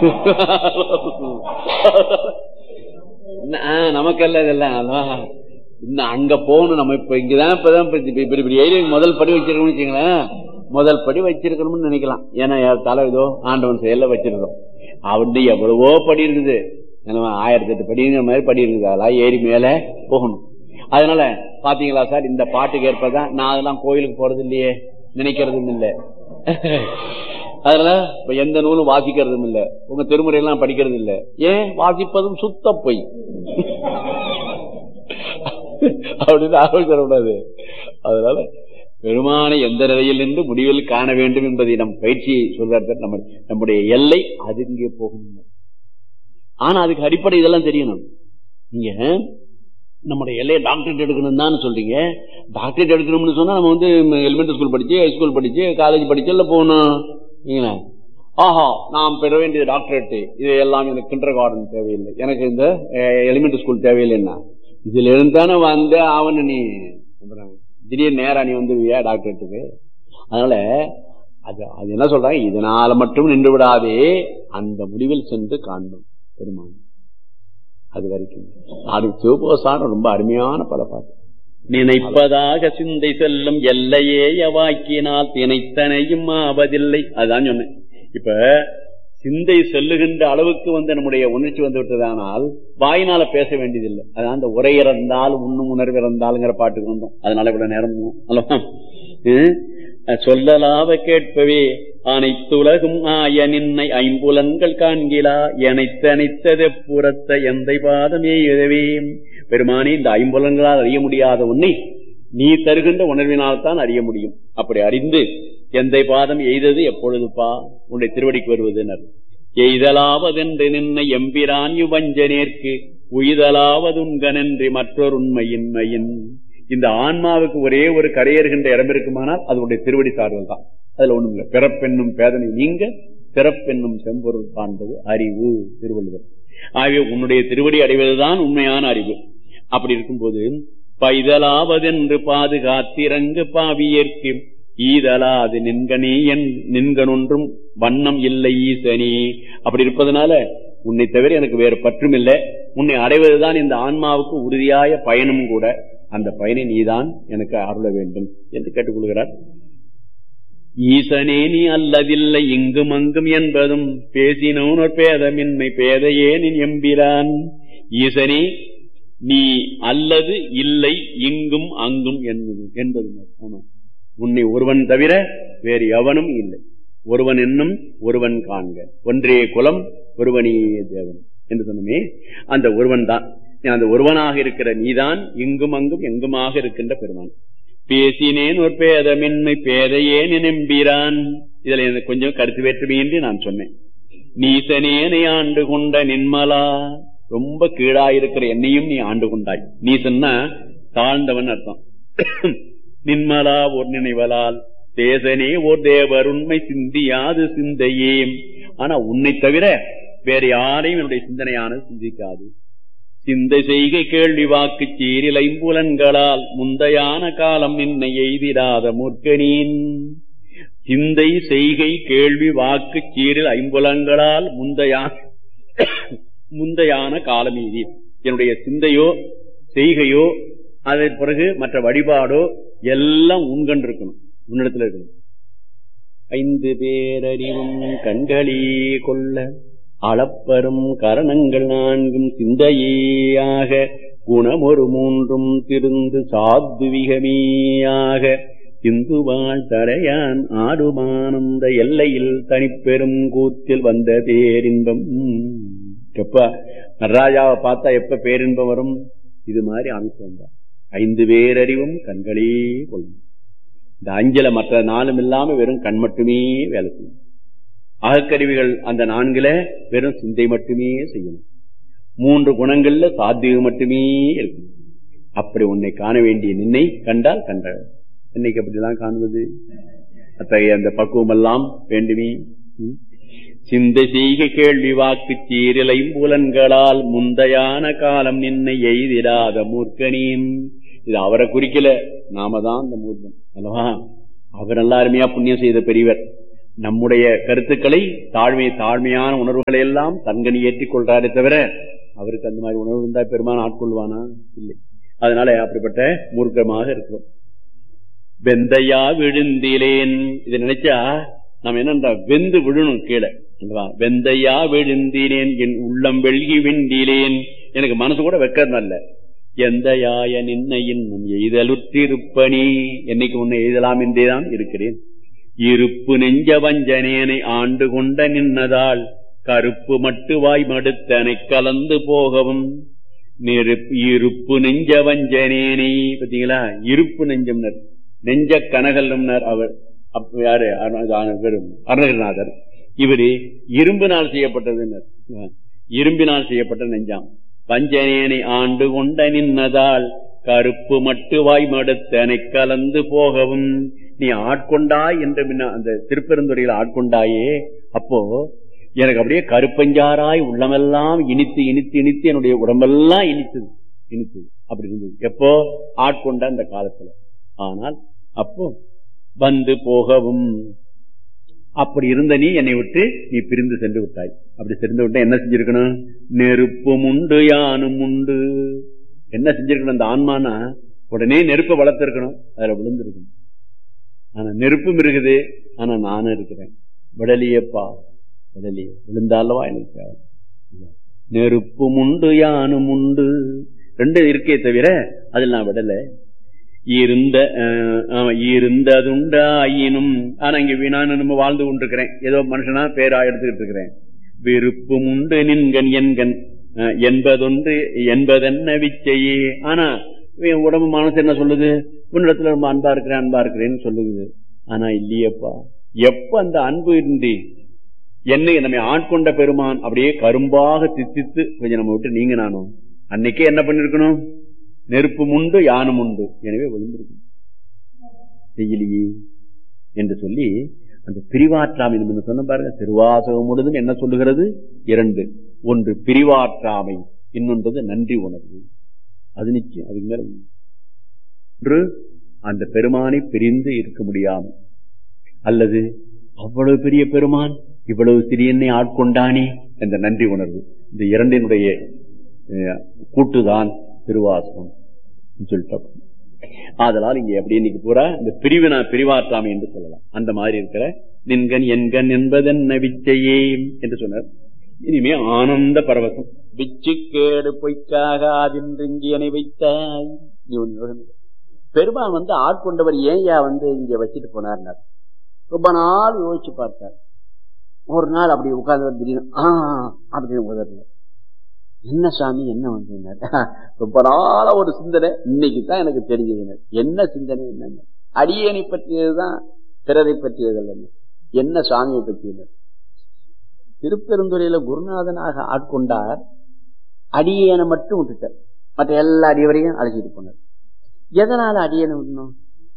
ஆஹ், நமக்கல்ல இதெல்லாம் அதான். இன்னும் அங்க போகணும் நம்ம இப்ப இங்கதான் இப்பதான் இப்ப இப்ப இப்படி இப்படி ஏறி முதல் படி வச்சிருக்கோம்னு வச்சுங்களேன் முதல் படி வச்சிருக்கணும்னு நினைக்கலாம் ஏன்னா என் தலை இதோ ஆண்டவன் செயல்ல வச்சிருக்கோம் அவரு எவ்வளவோ படி இருக்குது என்னவா, ஆயிரத்தி எட்டு படிங்கிற மாதிரி படி இருக்குது அதெல்லாம் ஏறி மேல போகணும் அதனால பாத்தீங்களா சார் இந்த பாட்டுக்கு ஏற்பதான் நான் அதெல்லாம் கோயிலுக்கு போறது இல்லையே நினைக்கிறதும் இல்லை அதனால இப்ப எந்த நூலும் வாசிக்கிறதும் இல்ல உங்க திருமுறை எல்லாம் படிக்கிறது இல்ல ஏன் வாசிப்பதும் சுத்த பொய் அப்படின்னு ஆலோசனை அதனால பெருமானை எந்த நிலையில் நின்று முடிவில் காண வேண்டும் என்பதை நம் பயிற்சியை சொல்றாரு நம்ம நம்முடைய எல்லை அது இங்கே போகணும் ஆனா அதுக்கு அடிப்படை இதெல்லாம் தெரியணும் நீங்க நம்முடைய எல்லையை டாக்டரேட் எடுக்கணும் தான் சொல்றீங்க டாக்டரேட் எடுக்கணும்னு சொன்னா நம்ம வந்து எலிமெண்டரி ஸ்கூல் படிச்சு ஹை ஸ்கூல் படிச்சு காலேஜ் படிச்சு எல்லாம் போகணும் நீங்களா ஆஹா நாம் பெற வேண்டியது டாக்டரேட் இது எல்லாம் எனக்கு கிண்டர் கார்டன் தேவையில்லை எனக்கு இந்த எலிமெண்டரி ஸ்கூல் தேவையில்லைன்னா இதுல இருந்தானே வந்த அவனு நீ அப்புறம் திடீர்னு நேரா நீ வந்துவியா டாக்டரேட்டுக்கு அதனால அது அது என்ன சொல்றாங்க இதனால மட்டும் நின்று விடாதே அந்த முடிவில் சென்று காண்போம் பெருமான் அது வரைக்கும் அது சிவபோசாரம் ரொம்ப அருமையான பல பாட்டு நினைப்பதாக சிந்தை செல்லும் எல்லையே எவாக்கினால் தினைத்தனையும் ஆவதில்லை அதுதான் சொன்னேன் இப்ப சிந்தை செல்லுகின்ற அளவுக்கு வந்து நம்முடைய உணர்ச்சி வந்து விட்டதானால் வாயினால பேச வேண்டியதில்லை அதான் அந்த உரையிறந்தால் உண்ணும் உணர்வு இறந்தாலுங்கிற பாட்டுக்கு வந்தோம் அதனால இவ்வளவு நேரம் அல்லவா ஹம்? சொல்லலாவ கேட்பவே அனைத்துலகும் ஆய நின்னை ஐம்புலன்கள் காண்கிலா எனைத்தனைத்தது புறத்த எந்தை பாதமே எதவே பெருமானி இந்த ஐம்புலன்களால் அறிய முடியாத உன்னை நீ தருகின்ற உணர்வினால் தான் அறிய முடியும் அப்படி அறிந்து எந்தை பாதம் எய்தது எப்பொழுதுப்பா உன்னுடைய திருவடிக்கு வருவதுனர் எய்தலாவதென்று நின்னை எம்பிரான் யுவஞ்சனேற்கு உய்தலாவதுங்கனன்றி மற்றொரு உண்மையின்மையின் இந்த ஆன்மாவுக்கு ஒரே ஒரு கரையேறுகின்ற இடம் இருக்குமானால் அது உன்னுடைய திருவடி சார்தல் தான் அதுல ஒண்ணும் இல்லை பிறப்பென்னும் பேதனை நீங்க பிறப்பென்னும் செம்பொருள் காண்பது அறிவு திருவள்ளுவர் ஆகவே உன்னுடைய திருவடி அடைவதுதான் உண்மையான அறிவு அப்படி இருக்கும்போது பைதலாவதென்று பாதுகாத்திரங்கு பாவியேற்கு ஈதலாது நின்கனே என் நின்கனொன்றும் வண்ணம் இல்லை ஈசனே அப்படி இருப்பதனால உன்னை தவிர எனக்கு வேறு பற்றும் இல்லை உன்னை அடைவதுதான் இந்த ஆன்மாவுக்கு உறுதியாய பயணம் கூட அந்த பயனை நீதான் எனக்கு அருள வேண்டும் என்று கேட்டுக்கொள்கிறார் ஈசனே நீ அல்லதில்லை இங்கும் அங்கும் என்பதும் பேசினோர் பேதமின்மை பேதையே நீ எம்பிரான் ஈசனே நீ அல்லது இல்லை இங்கும் அங்கும் என்பது என்பது ஆமா. உன்னை ஒருவன் தவிர வேறு எவனும் இல்லை ஒருவன் என்னும் ஒருவன் காண்க ஒன்றே குலம் ஒருவனே தேவன் என்று சொன்னமே அந்த ஒருவன் தான் அந்த ஒருவனாக இருக்கிற நீதான் இங்கும் அங்கும் எங்குமாக இருக்கின்ற பெருமான் பேசினேன் ஒரு பேதமின்மை பேதையே நினைம்பிரான் இதுல எனக்கு கொஞ்சம் கருத்து வேற்றுமையின்றி நான் சொன்னேன் நீசனேனை ஆண்டு கொண்ட நின்மலா ரொம்ப கீழா இருக்கிற என்னையும் நீ ஆண்டு கொண்டாய் நீசன்னா தாழ்ந்தவன் அர்த்தம் நின்மலா ஒரு நினைவலால் தேசனே ஓர் தேவர் உண்மை சிந்தியாது சிந்தையே ஆனா உன்னை தவிர வேற யாரையும் என்னுடைய சிந்தனையானது சிந்திக்காது சிந்தை செய்கை கேள்வி வாக்கு சீரில் ஐம்புலன்களால் முந்தையான காலம் நின்னை எய்திடாத முற்கனீன் சிந்தை செய்கை கேள்வி வாக்கு சீரில் ஐம்புலன்களால் முந்தையான முந்தையான காலம் எய்தி என்னுடைய சிந்தையோ செய்கையோ அதன் பிறகு மற்ற வழிபாடோ எல்லாம் உண்கண்டு இருக்கணும் உன்னிடத்துல இருக்கணும் ஐந்து பேரறிவும் கண்களே கொள்ள அளப்பரும் கரணங்கள் நான்கும் சிந்தையாக குணமொரு மூன்றும் திருந்து சாத்துவிகமேயாக சிந்துவாள் தடையான் ஆடுமானந்த எல்லையில் தனிப்பெரும் கூத்தில் வந்த பேரின்பம் எப்ப நடராஜாவை பார்த்தா எப்ப பேரின்பம் வரும் இது மாதிரி அமைப்பு வந்தா ஐந்து பேரறிவும் கண்களே கொள்ளும் இந்த அஞ்சல மற்ற நாளும் இல்லாம வெறும் கண் மட்டுமே வேலை செய்யும் அகக்கருவிகள் அந்த நான்குல வெறும் சிந்தை மட்டுமே செய்யணும் மூன்று குணங்கள்ல சாத்தியம் மட்டுமே இருக்கும் அப்படி உன்னை காண வேண்டிய நின்னை கண்டால் கண்ட இன்னைக்கு அப்படிதான் காணுவது அத்தகைய அந்த பக்குவம் எல்லாம் வேண்டுமே ம். சிந்தை செய்க கேள்வி வாக்கு சீரிலை புலன்களால் முந்தையான காலம் நின்னை எய்திடாத மூர்க்கனின் இது அவரை குறிக்கல நாம தான் அந்த மூர்க்கன் அல்லவா அவர் நல்லா அருமையா புண்ணியம் செய்த பெரியவர் நம்முடைய கருத்துக்களை தாழ்மை தாழ்மையான உணர்வுகளை எல்லாம் தன்கனி ஏற்றிக் கொள்றாரே தவிர அவருக்கு அந்த மாதிரி உணர்வு இருந்தா பெருமான ஆட்கொள்வானா இல்லை அதனால அப்படிப்பட்ட மூர்க்கமாக இருக்கிறோம் வெந்தையா விழுந்திலேன் இதை நினைச்சா நம்ம என்ன வெந்து விழணும் கீழே அல்லவா? வெந்தையா விழுந்தினேன் என் உள்ளம் வெள்கி விண்டிலேன் எனக்கு மனசு கூட வெக்கறதல்ல எந்த யாய நின்ன இன்னும் எய்தலுற்றிருப்பனி என்னைக்கு உன்னை எய்தலாம் என்றேதான் இருக்கிறேன் இருப்பு நெஞ்ச வஞ்சனேனை ஆண்டு கொண்ட நின்னதால் கருப்பு மட்டு வாய் மடுத்தனை கலந்து போகவும் நெருப்பு இருப்பு நெஞ்ச வஞ்சனேனை பாத்தீங்களா இருப்பு நெஞ்சம்னர் நெஞ்ச கனகல்லம்னர் அவர் அப்ப யாரு அருண- வெறும் அருணகிரிநாதர் இவரு இரும்பினால் செய்யப்பட்டதுன்னர் இரும்பினால் செய்யப்பட்ட நெஞ்சாம் வஞ்சனேனை ஆண்டு கொண்ட நின்னதால் கருப்பு மட்டு வாய் மடுத்தனை கலந்து போகவும் நீ ஆட்கொண்டாய் என்று முன்ன அந்த திருப்பெருந்துறையில் ஆட்கொண்டாயே அப்போ எனக்கு அப்படியே கருப்பஞ்சாராய் உள்ளமெல்லாம் இனித்து இனித்து இனித்து என்னுடைய உடம்பெல்லாம் இனித்தது இனித்தது அப்படி இருந்தது எப்போ ஆட்கொண்ட அந்த காலத்துல ஆனால் அப்போ வந்து போகவும் அப்படி இருந்த நீ என்னை விட்டு நீ பிரிந்து சென்று விட்டாய் அப்படி சென்று விட்டா என்ன செஞ்சிருக்கணும் நெருப்பும் உண்டு யானும் உண்டு என்ன செஞ்சிருக்கணும் அந்த ஆன்மானா உடனே நெருப்பை வளர்த்திருக்கணும் அதுல விழுந்திருக்கணும் ஆனா நெருப்பும் இருக்குது ஆனா நானும் இருக்கிறேன் விடலியப்பா விடலிய விழுந்தாலவா எனக்கு தேவை. நெருப்பும் உண்டு யானும் உண்டு ரெண்டு இருக்கே தவிர அதில் நான் விடல இருந்த அஹ், ஆமா, இருந்ததுண்டாயினும் ஆனா இங்க வீணான்னு நம்ம வாழ்ந்து கொண்டிருக்கிறேன் ஏதோ மனுஷனா பேரா எடுத்துக்கிட்டு இருக்கிறேன் விருப்பம் உண்டு நின்கண் என்கண் அஹ், என்பதொன்று என்பதென்ன விச்சையே ஆனா இவன் உடம்பு மனசு என்ன சொல்லுது உன்னிடத்துல ரொம்ப அன்பா இருக்கிறேன் அன்பா இருக்கிறேன்னு சொல்லுது ஆனா இல்லையப்பா எப்ப அந்த அன்பு இன்றி என்னை நம்மை ஆட்கொண்ட பெருமான் அப்படியே கரும்பாக தித்தித்து கொஞ்சம் நம்ம விட்டு நீங்க நானும் அன்னைக்கே என்ன பண்ணிருக்கணும் நெருப்பு உண்டு யானும் உண்டு எனவே விழுந்திருக்கும் செய்யலையே என்று சொல்லி அந்த பிரிவாற்றாமை நம்ம சொன்ன பாருங்க திருவாசகம் முழுதும் என்ன சொல்லுகிறது இரண்டு ஒன்று பிரிவாற்றாமை இன்னொன்றது நன்றி உணர்வு அது நிச்சயம் அதுக்கு மேல உண்மை. ஒன்று அந்த பெருமானை பிரிந்து இருக்க முடியாமல் அல்லது அவ்வளவு பெரிய பெருமான் இவ்வளவு சிறியனை ஆட்கொண்டானே என்ற நன்றி உணர்வு இந்த இரண்டினுடைய அஹ், கூட்டுதான் திருவாசகம் சொல்லிட்டோம் ஆதலால் இங்க எப்படி இன்னைக்கு பூரா இந்த பிரிவினா பிரிவாற்றாமை என்று சொல்லலாம் அந்த மாதிரி இருக்கிற நின்கண் என்கண் என்பதென்ன விச்சையே என்று சொன்னார் இனிமே ஆனந்த பரவசம் விச்சு கேடு பொய்க்காகாதின்றி வைத்தாய் நீ ஒண்ணு யோசனை. பெருமான் வந்து ஆட்கொண்டவர் ஏன்யா வந்து இங்க வச்சுட்டு போனார்னார் ரொம்ப நாள் யோசிச்சு பார்த்தார் ஒரு நாள் அப்படி உட்கார்ந்து திடீர்னு ஆ அப்படின்னு உதறல என்ன சாமி என்ன வந்தீங்க ரொம்ப நாளா ஒரு சிந்தனை இன்னைக்கு தான் எனக்கு தெரிஞ்சதுனர் என்ன சிந்தனை என்னங்க அடியனை பற்றியதுதான் பிறரை பற்றியதல்ல என்ன சாமியை பற்றியனர் திருப்பெருந்துறையில குருநாதனாக ஆட்கொண்டார் அடியேனை மட்டும் விட்டுட்டார் மற்ற எல்லா அடியவரையும் அழைச்சிட்டு போனார் எதனால அடியனை விடணும்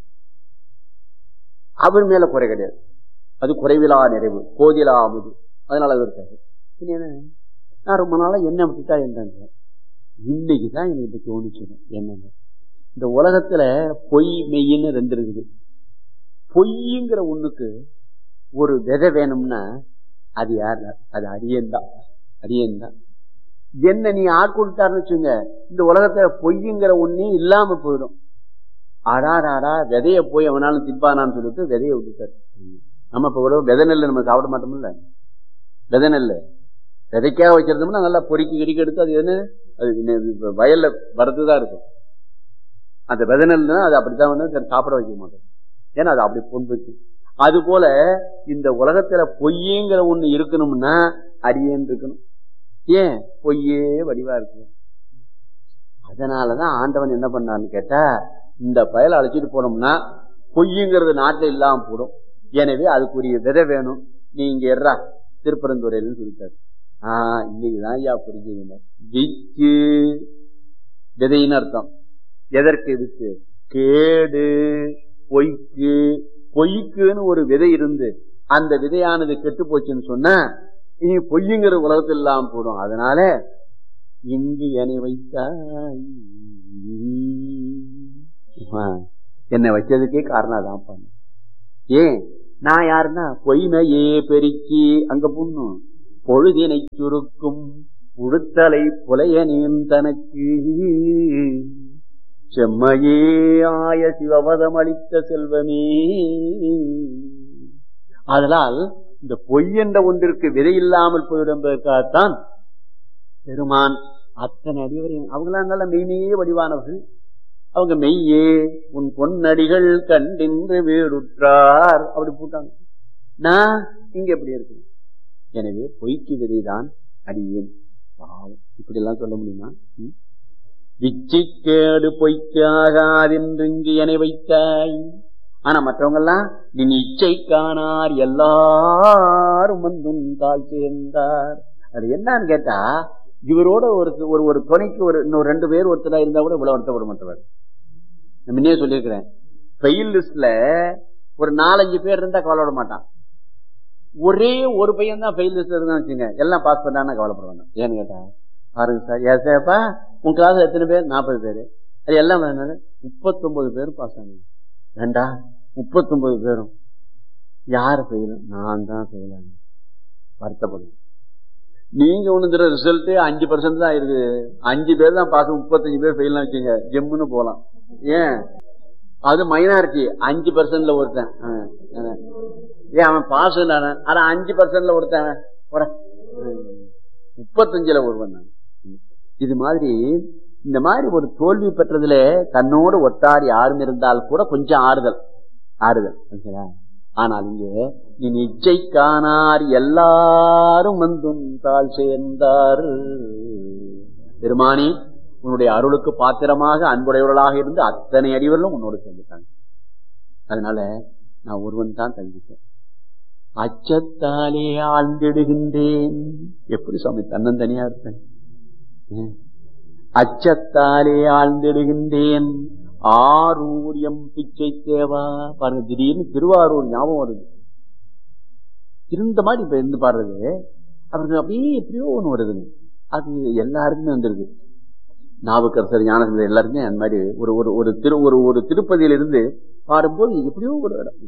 அவர் மேல குறை கிடையாது அது குறைவிலா நிறைவு கோதிலா அமுது அதனால அது இருக்காது பின்ன என்ன நான் ரொம்ப நாளா என்ன விட்டுட்டா என்னங்க இன்னைக்கு தான் எனக்கு இப்ப தோணுச்சு என்னங்க இந்த உலகத்துல பொய் மெய்ன்னு ரெண்டு இருக்குது பொய்ங்கிற ஒண்ணுக்கு ஒரு விதை வேணும்னா அது யார் அது அடியன் தான் அடியன் தான் என்ன நீ ஆட்கொண்டாருன்னு வச்சுங்க இந்த உலகத்துல பொய்யுங்கிற ஒண்ணே இல்லாம போயிடும் அடாடாடா விதைய போய் அவனாலும் திப்பானான்னு சொல்லிட்டு விதைய விட்டுட்டாரு நம்ம இப்ப கூட விதை நெல் நம்ம சாப்பிட மாட்டோம்ல விதை நெல் விதைக்காக வச்சிருந்தோம்னா நல்லா பொறுக்கி கிடிக்க எடுத்து அது என்ன அது இன்னும் இப்ப வயல்ல வரதுதான் இருக்கும் அந்த விதை நெல்னா அது அப்படித்தான் வந்து சாப்பிட வைக்க மாட்டோம் ஏன்னா அது அப்படி பொன்புச்சு அது போல இந்த உலகத்துல பொய்யுங்கிற ஒண்ணு இருக்கணும்னா அடியேன் இருக்கணும் ஏன் பொய்யே வடிவா இருக்கு அதனாலதான் ஆண்டவன் என்ன பண்ணான்னு கேட்டா இந்த பயலை அழைச்சிட்டு போனோம்னா பொய்யுங்கிறது நாட்டுல இல்லாம போடும் எனவே அதுக்குரிய விதை வேணும் நீ இங்க எறா திருப்பரந்துறையில்னு சொல்லிட்டாரு ஆஹ் இன்னைக்குதான் ஐயா புரிஞ்சுங்க விச்சு விதைன்னு அர்த்தம் எதற்கு வித்து கேடு பொய்க்கு பொய்க்குன்னு ஒரு விதை இருந்து அந்த விதையானது கெட்டு போச்சுன்னு சொன்னா இனி பொய்யுங்கிற உலகத்தில் இல்லாம போடும் அதனால இங்கு என்னை வைத்தாய் ஆ, என்னை வச்சதுக்கே காரணம் அதான் பண்ண ஏன் நான் யாருன்னா பொய்மையே பெருக்கி அங்க புண்ணும் பொழுதினை சுருக்கும் உடுத்தலை புலையனேன் தனக்கு செம்மையே ஆய சிவபதம் அளித்த செல்வமே அதனால் இந்த பொய் என்ற ஒன்றிற்கு விதை இல்லாமல் போயிடுவதற்காகத்தான் பெருமான் அத்தனை அடிவரையும் அவங்களாம் நல்ல மெய்மையே வடிவானவர்கள் அவங்க மெய்யே உன் பொன்னடிகள் கண்டின்று வீடுற்றார் அப்படி போட்டாங்க நான் இங்க எப்படி இருக்கேன் எனவே பொய்க்கு விதைதான் அடியேன் பாவம் இப்படி எல்லாம் சொல்ல முடியுமா ம்? விச்சிக்கேடு பொய்க்கு ஆகாதென்று இங்கு என வைத்தாய் ஆனா மற்றவங்க எல்லாம் நீ இச்சை காணார் எல்லாரும் வந்தும் தாழ் சேர்ந்தார் அது என்னன்னு கேட்டா இவரோட ஒரு ஒரு ஒரு துணைக்கு ஒரு இன்னொரு ரெண்டு பேர் ஒருத்தரா இருந்தா கூட இவ்வளவு வருத்தப்பட மாட்டவர் நான் முன்னே சொல்லியிருக்கிறேன் ஃபெயில் லிஸ்ட்ல ஒரு நாலஞ்சு பேர் இருந்தா கவலைப்பட மாட்டான் ஒரே ஒரு பையன் தான் ஃபெயில் லிஸ்ட்ல இருந்தா வச்சுங்க எல்லாம் பாஸ் பண்ணான்னா கவலைப்பட வேண்டாம் ஏன்னு கேட்டா பாருங்க சார் ஏன் சார்ப்பா உன் கிளாஸ் எத்தனை பேர் நாற்பது பேர் அது எல்லாம் என்னது முப்பத்தொன்பது பேர் பாஸ் ஆனீங்க ஏண்டா முப்பத்தொன்பது பேரும் யார் ஃபெயில் நான் தான் ஃபெயில் ஆனேன் வருத்தப்படுங்க நீங்க ஒண்ணுங்கிற ரிசல்ட் அஞ்சு பர்சன்ட் தான் இருக்கு அஞ்சு பேர் தான் பாஸ் முப்பத்தஞ்சு பேர் ஃபெயில் வச்சுங்க ஜெம்முன்னு போலாம் ஏன் அது மைனாரிட்டி அஞ்சு பர்சன்ட்ல ஒருத்தன் ஆ, ஆ. ஏன் அவன் பாஸ் ஆனா அஞ்சு பர்சன்ட்ல ஒருத்தன் போட. ம். முப்பத்தஞ்சுல ஒருவன் நான் இது மாதிரி இந்த மாதிரி ஒரு தோல்வி பெற்றதுல தன்னோடு ஒட்டார் யாரும் இருந்தால் கூட கொஞ்சம் ஆறுதல் ஆறுதல் சரிங்களா? ஆனால் இங்கே நீ நிச்சை காணார் எல்லாரும் வந்தும் தாழ் சேர்ந்தார் பெருமானி உன்னுடைய அருளுக்கு பாத்திரமாக அன்புடையவர்களாக இருந்து அத்தனை அடிவர்களும் உன்னோடு சேர்ந்துட்டாங்க அதனால நான் ஒருவன் தான் தங்கிட்டேன் அச்சத்தாலே ஆழ்ந்திடுகின்றேன் எப்படி சுவாமி தன்னந்தனியா இருப்பேன் ஏன்? அச்சத்தாலே ஆழ்ந்திடுகின்றேன் ஆரூரியம் பிச்சை தேவா பாருங்க திடீர்னு திருவாரூர் ஞாபகம் வருது இருந்த மாதிரி இப்ப இருந்து பாடுறது அவருக்கு அப்படியே எப்படியோ ஒண்ணு வருதுங்க அது எல்லாருக்குமே வந்துருது நாவுக்கரசர் ஞானசந்தர் எல்லாருமே அந்த மாதிரி ஒரு ஒரு ஒரு திரு ஒரு ஒரு திருப்பதியிலிருந்து பாடும்போது எப்படியோ ஒரு இடம்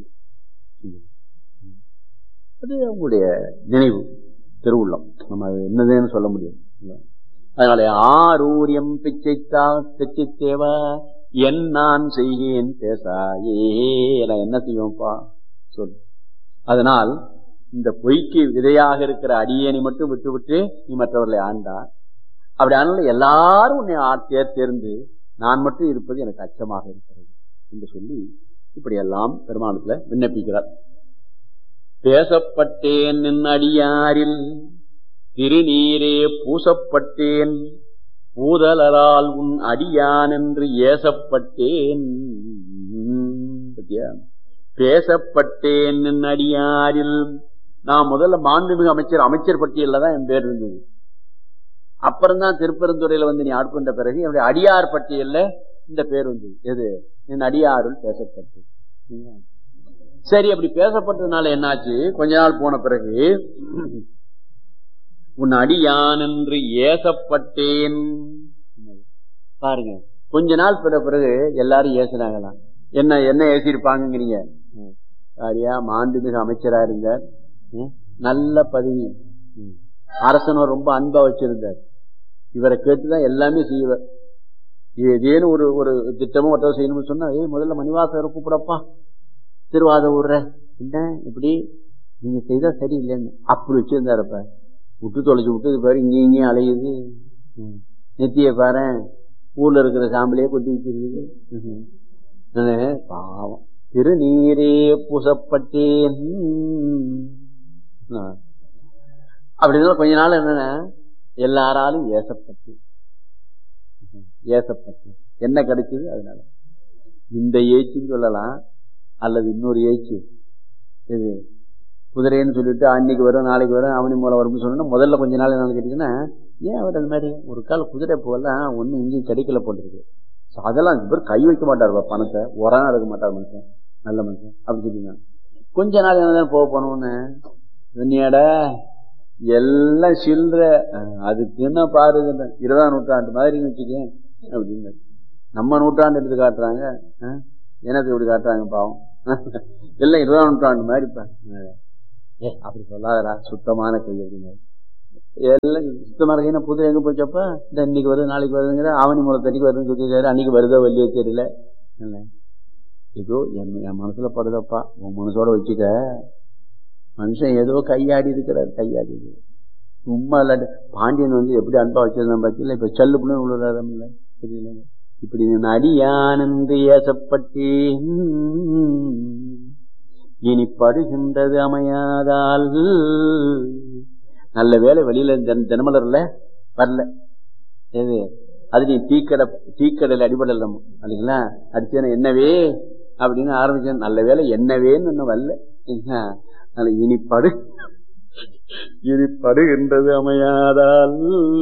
அது அவங்களுடைய நினைவு திருவுள்ளம் நம்ம அது என்னதுன்னு சொல்ல முடியும் அதனால ஆரூரியம் பிச்சைத்தா பிச்சை தேவா என் நான் செய்கேன் பேசாயே நான் என்ன செய்வோம்ப்பா சொல்லு அதனால் இந்த பொய்க்கு விதையாக இருக்கிற அடியேனை மட்டும் விட்டு விட்டு நீ மற்றவர்களை ஆண்டார் அப்படி ஆனாலும் எல்லாரும் உன்னை ஆ- தேர் தேர்ந்து நான் மட்டும் இருப்பது எனக்கு அச்சமாக இருக்கிறது என்று சொல்லி இப்படியெல்லாம் பெருமானத்துல விண்ணப்பிக்கிறார் பேசப்பட்டேன் நின் அடியாரில் திருநீரே பூசப்பட்டேன் பூதலரால் உன் அடியான் என்று ஏசப்பட்டேன் பத்தியா? பேசப்பட்டேன் நின் அடியாரில் நான் முதல்ல மாண்புமிகு அமைச்சர் அமைச்சர் பட்டியல்ல தான் என் பேர் இருந்தது அப்புறம்தான் திருப்பெருந்துறையில வந்து நீ ஆட்கொண்ட பிறகு என்னுடைய அடியார் பட்டியல்ல இந்த பேர் வந்தது எது என் அடியாருள் பேசப்பட்டு சரி அப்படி பேசப்பட்டதுனால என்னாச்சு கொஞ்ச நாள் போன பிறகு உன் அடியான் என்று ஏசப்பட்டேன் பாருங்க கொஞ்ச நாள் பிற பிறகு எல்லாரும் ஏசுனாங்களாம் என்ன என்ன ஏசிருப்பாங்கிறீங்க சரியா மாண்புமிகு அமைச்சரா இருந்தார் ம், நல்ல பதவி ம். அரசனும் ரொம்ப அன்பா வச்சிருந்தார் இவரை கேட்டுதான் எல்லாமே செய்வார் ஏதேனும் ஒரு ஒரு திட்டமும் ஒருத்தர் செய்யணும்னு சொன்னா ஏய் முதல்ல மணிவாசகரை கூப்பிடப்பா திருவாத ஊர்ற என்ன இப்படி நீங்க செய்தா சரியில்லைன்னு அப்படி வச்சிருந்தாருப்ப விட்டு தொலைச்சு விட்டு இது பாரு இங்கே இங்கேயும் அலையுது ம். நெத்திய பாரு ஊர்ல இருக்கிற சாம்பலையே கொட்டி வச்சிருக்குது ம்ஹும். நானு பாவம் திருநீரே பூசப்பட்டேன் ஆ. அப்படின்னா கொஞ்ச நாள் என்னன்னா எல்லாராலும் ஏசப்பட்டு ம்ஹும். ஏசப்பட்டு என்ன கிடைச்சது அதனால இந்த ஏச்சுன்னு சொல்லலாம் அல்லது இன்னொரு ஏச்சு இது குதிரைன்னு சொல்லிட்டு அன்னைக்கு வரும் நாளைக்கு வரும் அவனி மூலம் வரும்னு சொன்னா முதல்ல கொஞ்ச நாள் என்னன்னு கேட்டீங்கன்னா ஏன் அவர் அந்த மாதிரி ஒரு கால குதிரை போகலாம் ஒன்னும் இங்கேயும் கிடைக்கல போட்டுருக்கு So அதெல்லாம் இவர் கை வைக்க மாட்டார் பணத்தை உரம் எடுக்க மாட்டார் மனுஷன் நல்ல மனுஷன் அப்படி சொல்லிங்க கொஞ்ச நாள் என்ன போக போனோன்னு சொன்னியாடா எல்லாம் சில்லற அஹ், அதுக்கு என்ன பாரு இருபதாம் நூற்றாண்டு மாதிரி வச்சுக்கேன் அப்படின்னு நம்ம நூற்றாண்டு எடுத்து காட்டுறாங்க அஹ், எனக்கு இப்படி காட்டுறாங்க பாவம் எல்லாம் இருபதாம் நூற்றாண்டு மாதிரி இப்ப. ஏ அப்படி சொல்லாதடா சுத்தமான கை அப்படின்னாரு எல்லாம் சுத்தமான கைனா புது எங்க போச்சப்ப இந்த இன்னைக்கு வருது நாளைக்கு வருதுங்கிற ஆவணி மூலத்தடிக்கு வருதுன்னு சொல்லியிருக்காரு அன்னைக்கு வருதோ வெளியே தெரியல இல்ல. ஏதோ என் என் மனசுல படுதப்பா உன் மனசோட வச்சுக்க மனுஷன் ஏதோ கையாடி இருக்கிறார் கையாடி இருக்கிறார். சும்மா இல்லாட்டி பாண்டியன் வந்து எப்படி அன்பா வச்சிருந்தான் பார்த்தீங்களா இப்ப சல்லு புண்ணு உள்ள இடம் இல்ல தெரியல இப்படி நான் அடியானந்து ஏசப்பட்டேன் இனி படுகின்றது அமையாதால் நல்ல வேலை வெளியில தின- தினமலர்ல வரல எது அது நீ டீக்கடை டீக்கடையில் அடிபடல இல்லைங்களா அடிச்சேன என்னவே அப்படின்னு ஆரம்பிச்சேன் நல்ல வேலை என்னவேன்னு இன்னும் வரல என்ன? அதனால இனி படு இனி படுகின்றது அமையாதால்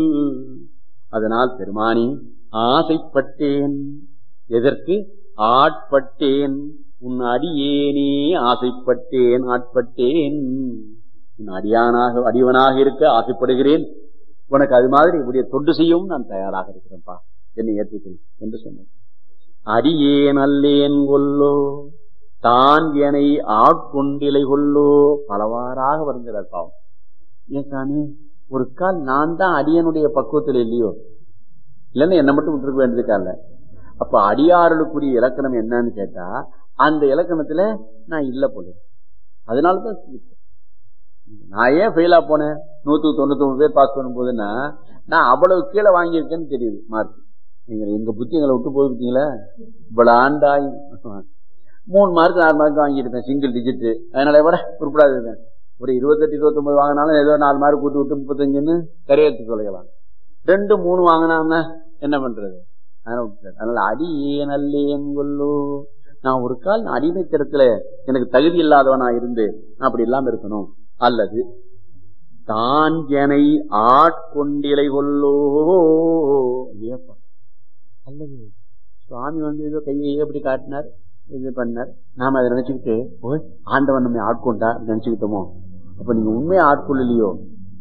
அதனால் பெருமானி ஆசைப்பட்டேன் எதற்கு ஆட்பட்டேன் உன் அடியேனே ஆசைப்பட்டேன் ஆட்பட்டேன் உன் அடியானாக அடியவனாக இருக்க ஆசைப்படுகிறேன் உனக்கு அது மாதிரி இப்படிய தொண்டு செய்யவும் நான் தயாராக இருக்கிறேன்ப்பா என்னை ஏற்றுக்கொள் என்று சொன்னேன் அடியேன் அல்லேன் கொல்லோ தான் எனை ஆட்கொண்டிலை கொல்லோ பலவாறாக வருகிறார் பாவம் ஏன் சாமி ஒரு கால் நான் தான் அடியனுடைய பக்குவத்தில் இல்லையோ இல்லைன்னா என்னை மட்டும் விட்டுருக்க வேண்டியதுக்கால அப்ப அடியார்களுக்குரிய இலக்கணம் என்னன்னு கேட்டா அந்த இலக்கணத்துல நான் இல்ல போல அதனாலதான் சிரிச்சேன். நான் ஏன் ஃபெயிலா போனேன் நூத்துக்கு தொண்ணூத்தி ஒன்பது பேர் பாஸ் பண்ணும் போதுன்னா நான் அவ்வளவு கீழே வாங்கியிருக்கேன்னு தெரியுது மார்க் நீங்க எங்க புத்தி எங்களை விட்டு போய் பார்த்தீங்களா இவ்வளவு ஆண்டாய் மூணு மார்க் நாலு மார்க் வாங்கியிருக்கேன் சிங்கிள் டிஜிட் அதனால விட உருப்படாது இருக்கேன் ஒரு இருபத்தெட்டு இருபத்தொன்பது வாங்கினாலும் ஏதோ நாலு மார்க் கூட்டி விட்டு முப்பத்தஞ்சுன்னு கரையெடுத்து தொலைக்கலாம் ரெண்டு மூணு வாங்கினா என்ன பண்றது அதனால விட்டுட்டாரு. அதனால அடி ஏன் அல்லேன் கொல்லோ நான் ஒரு கால் நான் அடிமைத்தரத்துல எனக்கு தகுதி இல்லாதவனா இருந்து நான் அப்படி இல்லாம இருக்கணும் அல்லது தான் எனை ஆட்கொண்டிலை கொல்லோ இல்லையாப்பா அல்லது சுவாமி வந்து ஏதோ கையை எப்படி காட்டினார் இது பண்ணார் நாம அதை நினைச்சுக்கிட்டு ஓய் ஆண்டவன் நம்மை ஆட்கொண்டா அப்படி நினைச்சுக்கிட்டோமோ அப்ப நீங்க உண்மையை ஆட்கொள்ளலையோ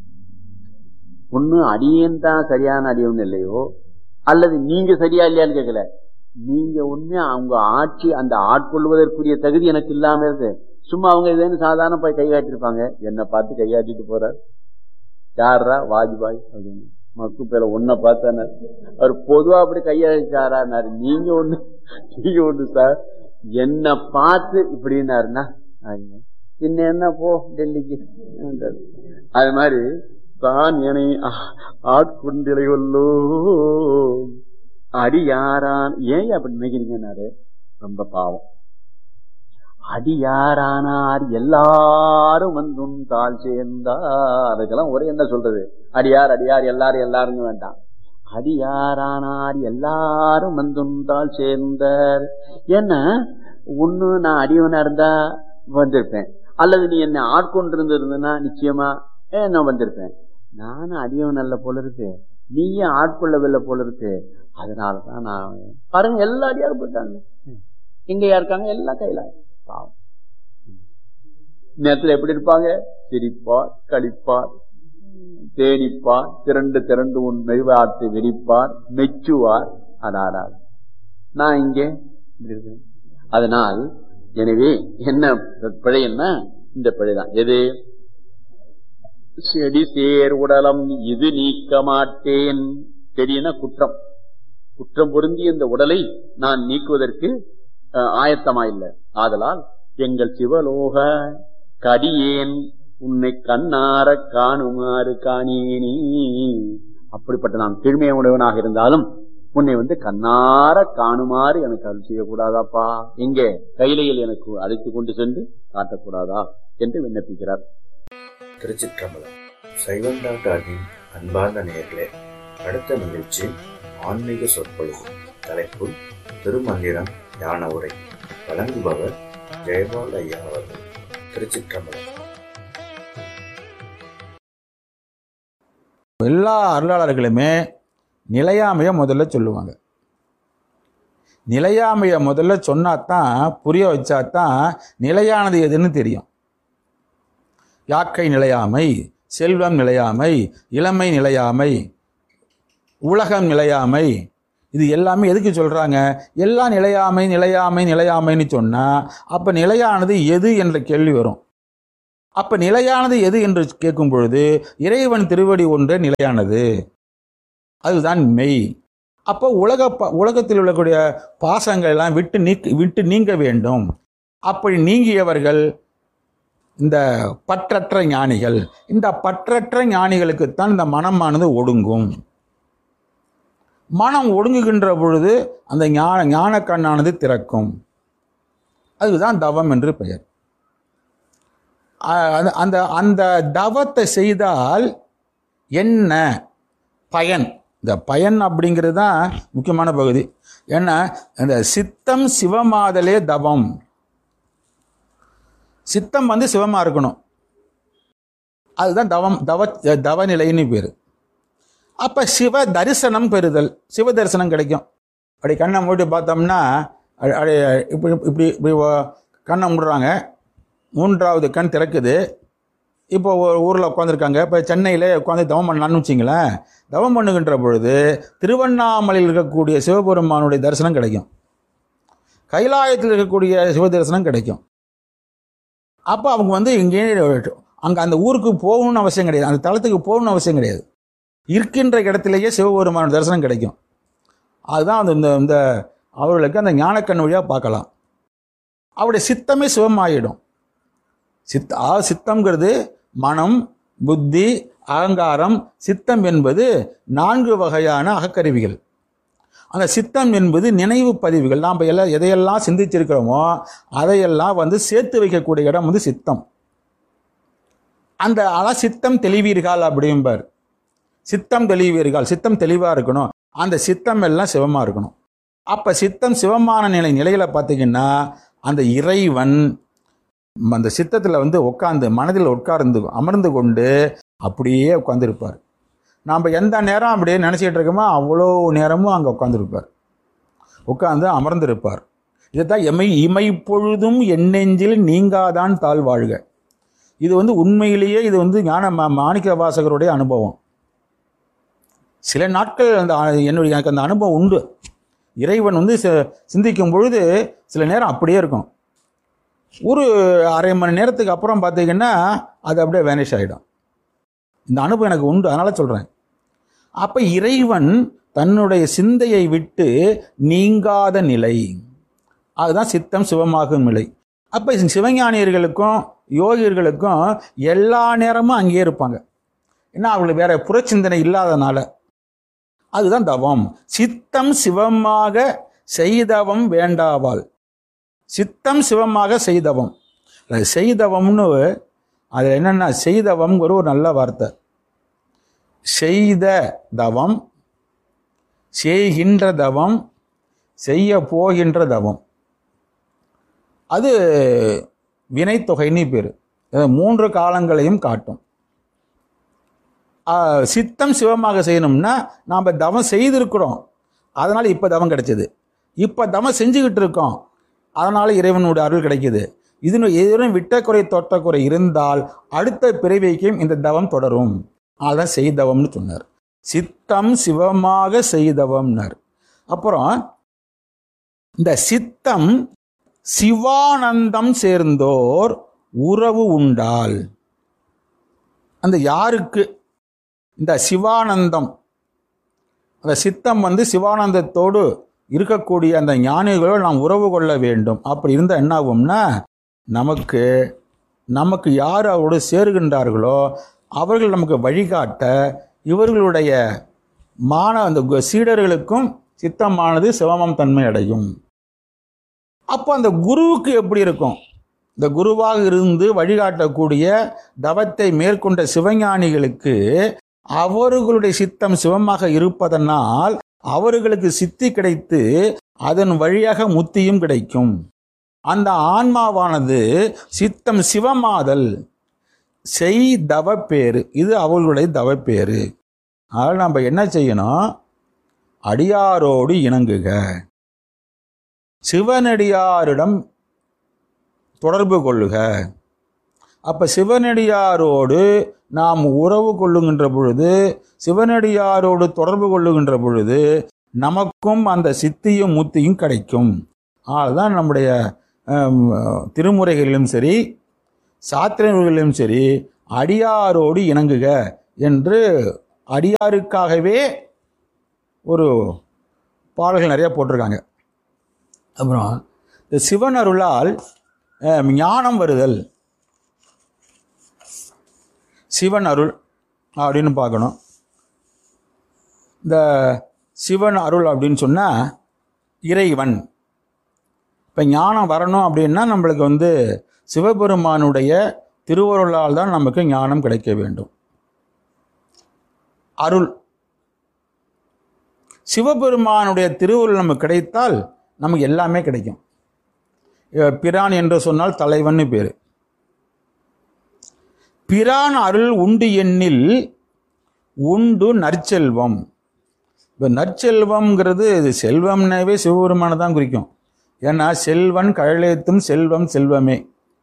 ஒண்ணு அடியேன் தான் சரியான அடியவன் இல்லையோ அல்லது நீங்க சரியா இல்லையான்னு கேட்கல நீங்க உண்மையா அவங்க ஆட்சி அந்த ஆட்கொள்வதற்குரிய தகுதி எனக்கு இல்லாம இருக்கு சும்மா அவங்க இதுன்னு சாதாரண போய் கை காட்டிருப்பாங்க என்ன பார்த்து கையாட்டிட்டு போறார் யாரா வாஜ்பாய் அப்படின்னு மக்கு பேர ஒன்ன பார்த்தானார் அவர் பொதுவா அப்படி கையாச்சாராரு நீங்க ஒண்ணு நீங்க ஒண்ணு சார் என்ன பார்த்து இப்படின்னாருன்னா ஆயிங்க. பின்ன என்ன போ டெல்லிக்கு என்றாரு. அது மாதிரி தான் என்னை ஆ- ஆட்கொண்டிலை கொல்லோ அடியாரான் ஏன் அப்படி நினைக்கிறீங்கன்னாரு ரொம்ப பாவம் அடியாரானார் எல்லாரும் வந்தும் தாழ் சேர்ந்தார் அதுக்கெல்லாம் ஒரே என்ன சொல்றது அடியார் அடியார் எல்லாரும் எல்லாருங்க வேண்டாம் அடியாரானார் எல்லாரும் வந்தும் தாழ் சேர்ந்தார் ஏன்னா ஒண்ணு நான் அடியவனா இருந்தா வந்திருப்பேன் அல்லது நீ என்னை ஆட்கொண்டு இருந்திருந்தனா நிச்சயமா ஏ, நான் வந்திருப்பேன் நானும் அடியவன் அல்ல போல இருக்கு நீயும் ஆட்கொள்ளவில்லை போல இருக்கு அதனாலதான் நான் பாருங்க எல்லா அடியாரும் போயிட்டாங்க எங்கயா இருக்காங்க எல்லாம் கையில பாவம் நேரத்துல எப்படி இருப்பாங்க சிரிப்பார் கழிப்பார் தேடிப்பார் திரண்டு திரண்டு உன் மெய்வார்த்தை வெடிப்பார் மெச்சுவார் அடாடார் நான் இங்கே இப்படி இருக்கேன். அதனால் எனவே என்ன பிழைன்னா இந்த பிழைதான் எது செடி சேர் உடலம் இது நீக்க மாட்டேன் செடினா குற்றம் குற்றம் பொருந்திய இந்த உடலை நான் நீக்குவதற்கு அஹ், ஆயத்தமா இல்லை ஆதலால் எங்கள் சிவலோக கடியேன் உன்னை கண்ணார காணுமாறு காணியேனி அப்படிப்பட்ட நான் கீழ்மைய உடையவனாக இருந்தாலும் உன்னை வந்து கண்ணார காணுமாறு எனக்கு அருள் செய்யக்கூடாதாப்பா எங்கே கைலையில் எனக்கு அழைத்து கொண்டு சென்று காட்டக்கூடாதா என்று விண்ணப்பிக்கிறார் திருச்சிற்றம்பலம் சைவம் டாக்டரின் அன்பார்ந்த நேயர்களே அடுத்த நிகழ்ச்சி ஆன்மீக சொற்பொழிவு தலைப்பு திருமந்திரம் ஞான உரை வழங்குபவர் ஜெயபால் ஐயா அவர்கள் திருச்சிற்றம்பலம் எல்லா அருளாளர்களுமே நிலையாமையை முதல்ல சொல்லுவாங்க நிலையாமையை முதல்ல சொன்னாதான் புரிய வச்சாதான் நிலையானது எதுன்னு தெரியும் யாக்கை நிலையாமை செல்வம் நிலையாமை இளமை நிலையாமை உலகம் நிலையாமை இது எல்லாமே எதுக்கு சொல்றாங்க எல்லாம் நிலையாமை நிலையாமை நிலையாமைன்னு சொன்னா அப்ப நிலையானது எது என்ற கேள்வி வரும் அப்ப நிலையானது எது என்று கேட்கும் பொழுது இறைவன் திருவடி ஒன்றே நிலையானது அதுதான் மெய் அப்போ உலக ப- உலகத்தில் உள்ளக்கூடிய பாசங்கள் எல்லாம் விட்டு நீக்க விட்டு நீங்க வேண்டும் அப்படி நீங்கியவர்கள் இந்த பற்றற்ற ஞானிகள் இந்த பற்றற்ற ஞானிகளுக்குத்தான் இந்த மனமானது ஒடுங்கும் மனம் ஒடுங்குகின்ற பொழுது அந்த ஞான ஞான கண்ணானது திறக்கும் அதுதான் தவம் என்று பெயர் அ- அந்த- அந்த அந்த தவத்தை செய்தால் என்ன பயன் இந்த பயன் அப்படிங்கிறது தான் முக்கியமான பகுதி ஏன்னா இந்த சித்தம் சிவமாதலே தவம் சித்தம் வந்து சிவமா இருக்கணும் அதுதான் தவம் தவ தவநிலைன்னு பேர் அப்ப சிவ தரிசனம் பெறுதல் சிவ தரிசனம் கிடைக்கும் அப்படி கண்ணை மூடி பார்த்தோம்னா அ- அடி இப்படி இப்படி இப்படி ஒ- கண்ணை மூடுறாங்க மூன்றாவது கண் திறக்குது இப்போ ஒரு ஊரில் உட்காந்துருக்காங்க இப்போ சென்னையில் உட்காந்து தவம் பண்ணலான்னு வச்சிங்களேன் தவம் பண்ணுகின்ற பொழுது திருவண்ணாமலையில் இருக்கக்கூடிய சிவபெருமானுடைய தரிசனம் கிடைக்கும் கைலாயத்தில் இருக்கக்கூடிய சிவ தரிசனம் கிடைக்கும் அப்போ அவங்க வந்து இங்கே அங்கே அந்த ஊருக்கு போகணும்னு அவசியம் கிடையாது அந்த தளத்துக்கு போகணும்னு அவசியம் கிடையாது இருக்கின்ற இடத்திலேயே சிவபெருமான தரிசனம் கிடைக்கும் அதுதான் அந்த இந்த இந்த அவர்களுக்கு அந்த ஞானக்கண் வழியாக பார்க்கலாம் அவருடைய சித்தமே சிவமாயிடும் சித்த ஆ சித்தம்ங்கிறது மனம் புத்தி அகங்காரம் சித்தம் என்பது நான்கு வகையான அகக்கருவிகள் அந்த சித்தம் என்பது நினைவு பதிவுகள் நாம் எல்லாம் எதையெல்லாம் சிந்திச்சிருக்கிறோமோ அதையெல்லாம் வந்து சேர்த்து வைக்கக்கூடிய இடம் வந்து சித்தம் அந்த அல சித்தம் தெளிவீர்கள் அப்படிம்பார் சித்தம் தெளிவீர்கள் சித்தம் தெளிவாக இருக்கணும் அந்த சித்தம் எல்லாம் சிவமாக இருக்கணும் அப்போ சித்தம் சிவமான நிலை நிலையில் பார்த்தீங்கன்னா அந்த இறைவன் அந்த சித்தத்தில் வந்து உட்கார்ந்து மனதில் உட்கார்ந்து அமர்ந்து கொண்டு அப்படியே உட்கார்ந்துருப்பார் நாம் எந்த நேரம் அப்படியே நினச்சிக்கிட்டு இருக்கோமோ அவ்வளோ நேரமும் அங்கே உட்காந்துருப்பார் உட்கார்ந்து அமர்ந்திருப்பார் இதைத்தான் எமை இமை பொழுதும் எண்ணெஞ்சில் நீங்காதான் தாழ் வாழ்க இது வந்து உண்மையிலேயே இது வந்து ஞான மா- மாணிக்க வாசகருடைய அனுபவம் சில நாட்கள் அந்த அ- என்னுடைய எனக்கு அந்த அனுபவம் உண்டு இறைவன் வந்து சி- சிந்திக்கும் பொழுது சில நேரம் அப்படியே இருக்கும் ஒரு அரை மணி நேரத்துக்கு அப்புறம் பார்த்தீங்கன்னா அது அப்படியே வேனிஷ் ஆகிடும் இந்த அனுபவம் எனக்கு உண்டு அதனால சொல்கிறேன் அப்போ இறைவன் தன்னுடைய சிந்தையை விட்டு நீங்காத நிலை அதுதான் சித்தம் சிவமாகும் நிலை அப்போ சிவஞானியர்களுக்கும் யோகியர்களுக்கும் எல்லா நேரமும் அங்கேயே இருப்பாங்க ஏன்னா அவங்களுக்கு வேற புறச்சிந்தனை இல்லாதனால அதுதான் தவம் சித்தம் சிவமாக செய்தவம் வேண்டாவாள் சித்தம் சிவமாக செய்தவம் அது செய்தவம்னு அது என்னன்னா செய்தவம்ங்கிற ஒரு நல்ல வார்த்தை செய்த தவம் செய்கின்ற தவம் செய்ய போகின்ற தவம் அது வினைத்தொகைன்னு பேர் மூன்று காலங்களையும் காட்டும் ஆ, சித்தம் சிவமாக செய்யணும்னா நாம் தவம் செய்திருக்கிறோம் அதனால் இப்போ தவம் கிடைச்சது இப்போ தவம் செஞ்சுக்கிட்டு இருக்கோம் அதனால் இறைவனுடைய அருள் கிடைக்குது இது எதிரும் விட்ட குறை தொட்ட குறை இருந்தால் அடுத்த பிறவிக்கும் இந்த தவம் தொடரும் அதான் செய்தவம்னு சொன்னார் சித்தம் சிவமாக செய்தவம்னார் அப்புறம் இந்த சித்தம் சிவானந்தம் சேர்ந்தோர் உறவு உண்டால் அந்த யாருக்கு இந்த சிவானந்தம் அந்த சித்தம் வந்து சிவானந்தத்தோடு இருக்கக்கூடிய அந்த ஞானிகளோடு நாம் உறவு கொள்ள வேண்டும் அப்படி இருந்தால் என்ன ஆகும்னா நமக்கு நமக்கு யார் அவரோடு சேருகின்றார்களோ அவர்கள் நமக்கு வழிகாட்ட இவர்களுடைய மான அந்த கு- சீடர்களுக்கும் சித்தமானது சிவமம் தன்மை அடையும் அப்போ அந்த குருவுக்கு எப்படி இருக்கும் இந்த குருவாக இருந்து வழிகாட்டக்கூடிய தவத்தை மேற்கொண்ட சிவஞானிகளுக்கு அவர்களுடைய சித்தம் சிவமாக இருப்பதனால் அவர்களுக்கு சித்தி கிடைத்து அதன் வழியாக முத்தியும் கிடைக்கும் அந்த ஆன்மாவானது சித்தம் சிவமாதல் செய் தவப்பேறு இது அவர்களுடைய தவப்பேறு அதனால் நம்ம என்ன செய்யணும் அடியாரோடு இணங்குக சிவனடியாரிடம் தொடர்பு கொள்ளுக அப்ப சிவனடியாரோடு நாம் உறவு கொள்ளுகின்ற பொழுது சிவனடியாரோடு தொடர்பு கொள்ளுகின்ற பொழுது நமக்கும் அந்த சித்தியும் முத்தியும் கிடைக்கும் அதுதான் நம்முடைய ஆம், திருமுறைகளிலும் சரி சாத்திரங்களிலும் சரி அடியாரோடு இணங்குக என்று அடியாருக்காகவே ஒரு பாடல்கள் நிறைய போட்டிருக்காங்க அப்புறம் இந்த சிவன் அருளால் அஹ், ஞானம் வருதல் சிவன் அருள் அப்படின்னு பார்க்கணும் இந்த சிவன் அருள் அப்படின்னு சொன்னால் இறைவன் இப்போ ஞானம் வரணும் அப்படின்னா நம்மளுக்கு வந்து சிவபெருமானுடைய திருவருளால் தான் நமக்கு ஞானம் கிடைக்க வேண்டும் அருள் சிவபெருமானுடைய திருவருள் நமக்கு கிடைத்தால் நமக்கு எல்லாமே கிடைக்கும் அஹ் பிரான் என்று சொன்னால் தலைவன் பேர் பிரான் அருள் உண்டு எண்ணில் உண்டு நற்செல்வம் இப்போ நற்செல்வம்ங்கிறது இது செல்வம்னாவே சிவபெருமானை தான் குறிக்கும் ஏன்னா செல்வன் கழலேத்தும் செல்வம் செல்வமே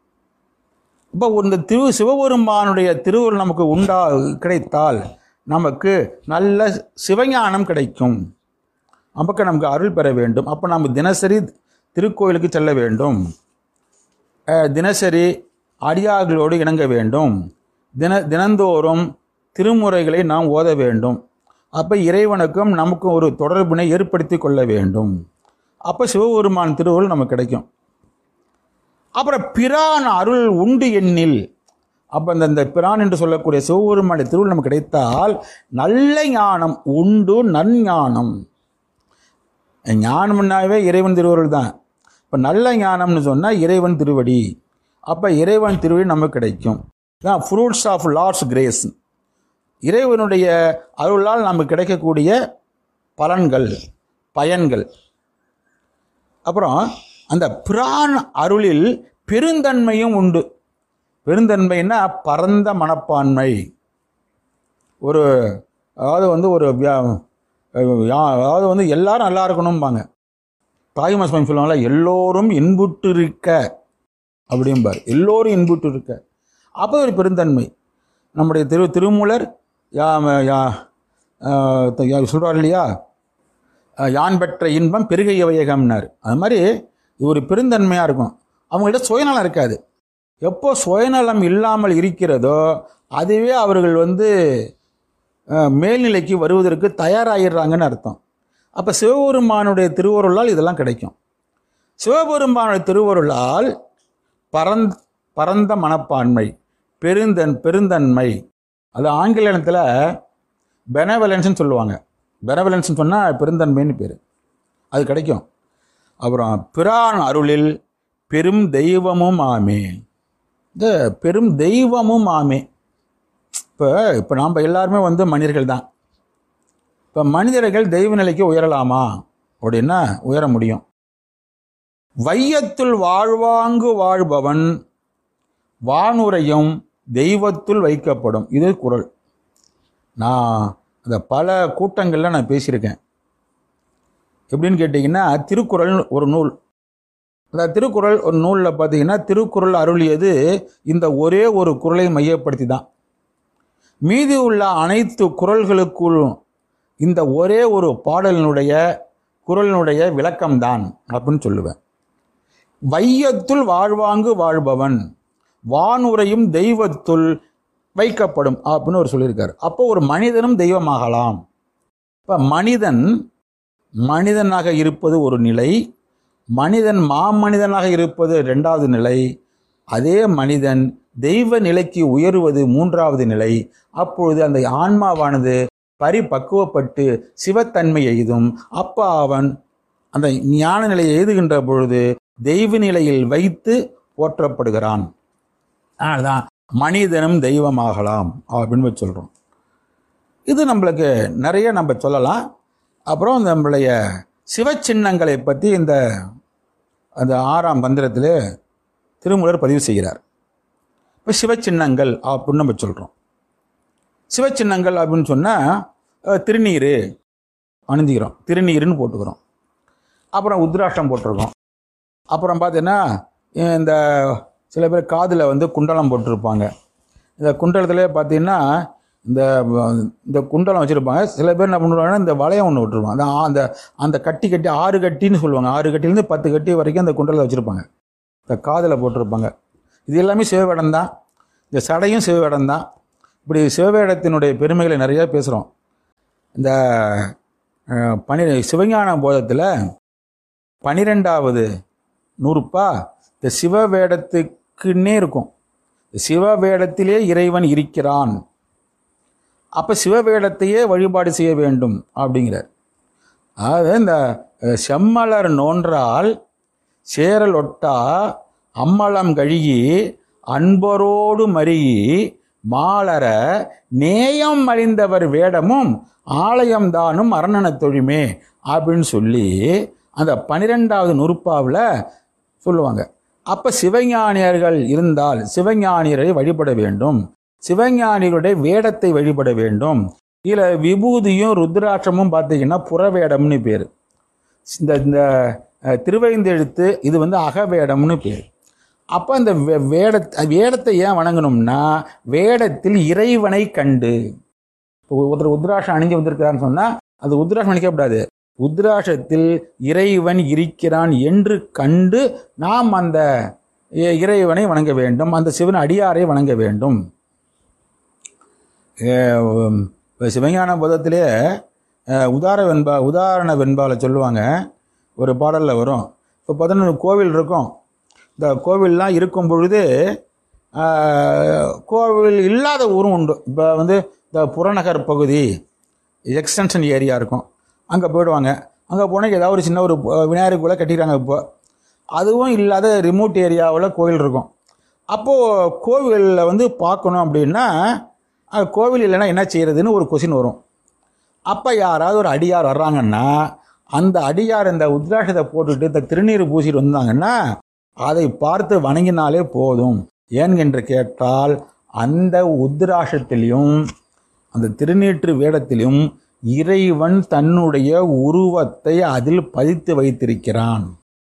இப்போ இந்த திரு சிவபெருமானுடைய திருவுருள் நமக்கு உண்டா கிடைத்தால் நமக்கு நல்ல சிவஞானம் கிடைக்கும் அப்போ நமக்கு அருள் பெற வேண்டும் அப்போ நம்ம தினசரி திருக்கோயிலுக்கு செல்ல வேண்டும் அஹ், தினசரி அடியார்களோடு இணங்க வேண்டும் தின தினந்தோறும் திருமுறைகளை நாம் ஓத வேண்டும் அப்போ இறைவனுக்கும் நமக்கும் ஒரு தொடர்பினை ஏற்படுத்தி கொள்ள வேண்டும் அப்போ சிவபெருமான் திருவுருள் நமக்கு கிடைக்கும் அப்புறம் பிரான் அருள் உண்டு எண்ணில் அப்போ அந்த இந்த பிரான் என்று சொல்லக்கூடிய சிவபெருமானுடைய திருவுள் நமக்கு கிடைத்தால் நல்ல ஞானம் உண்டு நற்ஞானம் ஞானம்னாவே இறைவன் திருவருள் தான் இப்போ நல்ல ஞானம்னு சொன்னால் இறைவன் திருவடி அப்போ இறைவன் திருவடி நமக்கு கிடைக்கும் தான் ஃப்ரூட்ஸ் ஆஃப் லார்ட்ஸ் கிரேஸ் இறைவனுடைய அருளால் நமக்கு கிடைக்கக்கூடிய பலன்கள் பயன்கள் அப்புறம் அந்த பிரான் அருளில் பெருந்தன்மையும் உண்டு பெருந்தன்மைன்னா பரந்த மனப்பான்மை ஒரு அதாவது வந்து ஒரு வியா- யா- அதாவது வந்து எல்லாரும் நல்லா இருக்கணும்பாங்க தாய்மா சுவாமி சொல்லுவாங்கல்ல எல்லோரும் இன்புற்று இருக்க அப்படிம்பார் எல்லோரும் இன்புற்று இருக்க அப்போ ஒரு பெருந்தன்மை நம்முடைய திரு திருமூலர் யா யா ஆஹ் த- சொல்றார் இல்லையா அஹ் யான் பெற்ற இன்பம் பெருகைய வையகம்னார் அது மாதிரி இது ஒரு பெருந்தன்மையாக இருக்கும் அவங்கள்ட்ட சுயநலம் இருக்காது எப்போ சுயநலம் இல்லாமல் இருக்கிறதோ அதுவே அவர்கள் வந்து அஹ், மேல்நிலைக்கு வருவதற்கு தயாராகிடுறாங்கன்னு அர்த்தம் அப்போ சிவபெருமானுடைய திருவருளால் இதெல்லாம் கிடைக்கும் சிவபெருமானுடைய திருவருளால் பரந் பரந்த மனப்பான்மை பெருந்தன் பெருந்தன்மை அது ஆங்கிலத்தில் பெனவலன்ஸ்னு சொல்லுவாங்க பெனவலன்ஸ்னு சொன்னால் பெருந்தன்மைன்னு பேர் அது கிடைக்கும் அப்புறம் பிரான் அருளில் பெரும் தெய்வமும் ஆமே இந்த பெரும் தெய்வமும் ஆமே இப்போ இப்போ நாம் எல்லாருமே வந்து மனிதர்கள் தான் இப்போ மனிதர்கள் தெய்வ நிலைக்கு உயரலாமா அப்படின்னா உயர முடியும் வையத்துள் வாழ்வாங்கு வாழ்பவன் வானுரையும் தெய்வத்துள் வைக்கப்படும் இது குறள் நான் அந்த பல கூட்டங்களில் நான் பேசியிருக்கேன் எப்படின்னு கேட்டிங்கன்னா திருக்குறள் ஒரு நூல் அந்த திருக்குறள் ஒரு நூலில் பார்த்தீங்கன்னா திருக்குறள் அருளியது இந்த ஒரே ஒரு குறளை மையப்படுத்தி தான் மீதி உள்ள அனைத்து குறள்களுக்குள்ளும் இந்த ஒரே ஒரு பாடலினுடைய குறளினுடைய விளக்கம்தான் அப்படின்னு சொல்லுவேன் வையத்துள் வாழ்வாங்கு வாழ்பவன் வானுரையும் தெய்வத்துள் வைக்கப்படும் அப்படின்னு ஒரு சொல்லியிருக்காரு அப்போ ஒரு மனிதனும் தெய்வமாகலாம் இப்போ மனிதன் மனிதனாக இருப்பது ஒரு நிலை மனிதன் மாமனிதனாக இருப்பது ரெண்டாவது நிலை அதே மனிதன் தெய்வ நிலைக்கு உயருவது மூன்றாவது நிலை அப்பொழுது அந்த ஆன்மாவானது பரிபக்குவப்பட்டு சிவத்தன்மை எய்தும் அப்போ அவன் அந்த ஞான நிலையை எய்துகின்ற பொழுது தெய்வ நிலையில் வைத்து போற்றப்படுகிறான் அதனால்தான் மனிதனும் தெய்வமாகலாம் அப்படின்னு சொல்கிறோம் இது நம்மளுக்கு நிறைய நம்ம சொல்லலாம் அப்புறம் நம்மளுடைய சிவச்சின்னங்களை பற்றி இந்த அந்த ஆறாம் மந்திரத்தில் திருமூலர் பதிவு செய்கிறார் இப்போ சிவச்சின்னங்கள் அப்படின்னு நம்ம சொல்கிறோம் சிவச்சின்னங்கள் அப்படின்னு சொன்னால் திருநீர் அணிஞ்சிக்கிறோம் திருநீருன்னு போட்டுக்கிறோம் அப்புறம் உத்ராஷ்டம் போட்டிருக்கோம் அப்புறம் பார்த்தீங்கன்னா இந்த சில பேர் காதில் வந்து குண்டலம் போட்டிருப்பாங்க இந்த குண்டலத்தில் பார்த்தீங்கன்னா இந்த இந்த குண்டலம் வச்சுருப்பாங்க சில பேர் என்ன பண்ணுவாங்கன்னா இந்த வளையம் ஒன்று விட்டுருவாங்க அந்த ஆ- அந்த அந்த கட்டி கட்டி ஆறு கட்டின்னு சொல்லுவாங்க ஆறு கட்டிலேருந்து பத்து கட்டி வரைக்கும் அந்த குண்டலை வச்சுருப்பாங்க இந்த காதில் போட்டிருப்பாங்க இது எல்லாமே சிவவேடம் தான் இந்த சடையும் சிவவேடம் தான் இப்படி சிவவேடத்தினுடைய பெருமைகளை நிறைய பேசுகிறோம் இந்த அஹ், பனி சிவஞான போதத்தில் பனிரெண்டாவது நூறுப்பா இந்த சிவவேடத்துக்குன்னே இருக்கும் சிவவேடத்திலே இறைவன் இருக்கிறான் அப்போ சிவவேடத்தையே வழிபாடு செய்ய வேண்டும் அப்படிங்கிறார் அதாவது இந்த அஹ், செம்மலர் நோன்றால் சேரல் ஒட்டா அம்மலம் கழுகி அன்பரோடு மருகி மாலர நேயம் அறிந்தவர் வேடமும் ஆலயம் தானும் அரணனத் தொழுமே அப்படின்னு சொல்லி அந்த பனிரெண்டாவது நுறுப்பாவில் சொல்லுவாங்க அப்போ சிவஞானியர்கள் இருந்தால் சிவஞானியரை வழிபட வேண்டும் சிவஞானிகளுடைய வேடத்தை வழிபட வேண்டும் இதில் விபூதியும் ருத்ராட்சமும் பார்த்தீங்கன்னா புறவேடம்னு பேர் இந்த இந்த அஹ், திருவைந்தெழுத்து இது வந்து அகவேடம்னு பேர் அப்போ இந்த வே- வேட வேடத்தை ஏன் வணங்கணும்னா வேடத்தில் இறைவனை கண்டு இப்போ ஒருத்தர் உத்ராஷம் அணிஞ்சு வந்திருக்கிறான்னு சொன்னால் அது உத்ராஷம் அணிக்கக்கூடாது உத்ராஷத்தில் இறைவன் இருக்கிறான் என்று கண்டு நாம் அந்த இ- இறைவனை வணங்க வேண்டும் அந்த சிவன் அடியாரை வணங்க வேண்டும் இப்போ சிவஞான பதத்திலே அஹ், உதார வெண்பா உதாரண வெண்பாவில் சொல்லுவாங்க ஒரு பாடலில் வரும் இப்போ பார்த்தோன்னா கோவில் இருக்கும் இந்த கோவில்லாம் இருக்கும் பொழுது அஹ், கோவில் இல்லாத ஊரும் உண்டு இப்போ வந்து இந்த புறநகர் பகுதி எக்ஸ்டென்ஷன் ஏரியா இருக்கும் அங்கே போயிடுவாங்க அங்கே போனால் ஏதாவது ஒரு சின்ன ஒரு அஹ், விநாயகர் கூட கட்டிக்கிறாங்க இப்போ அதுவும் இல்லாத ரிமோட் ஏரியாவில் கோவில் இருக்கும் அப்போது கோவிலில் வந்து பார்க்கணும் அப்படின்னா அஹ், கோவில் இல்லைன்னா என்ன செய்யறதுன்னு ஒரு கொஷின் வரும் அப்போ யாராவது ஒரு அடியார் வர்றாங்கன்னா அந்த அடியார் இந்த உத்ராஷத்தை போட்டுட்டு இந்த திருநீர் பூசிட்டு வந்தாங்கன்னா அதை பார்த்து வணங்கினாலே போதும் ஏன் என்று கேட்டால் அந்த உத்ராஷத்திலையும் அந்த திருநீற்று வேடத்திலும் இறைவன் தன்னுடைய உருவத்தை அதில் பதித்து வைத்திருக்கிறான்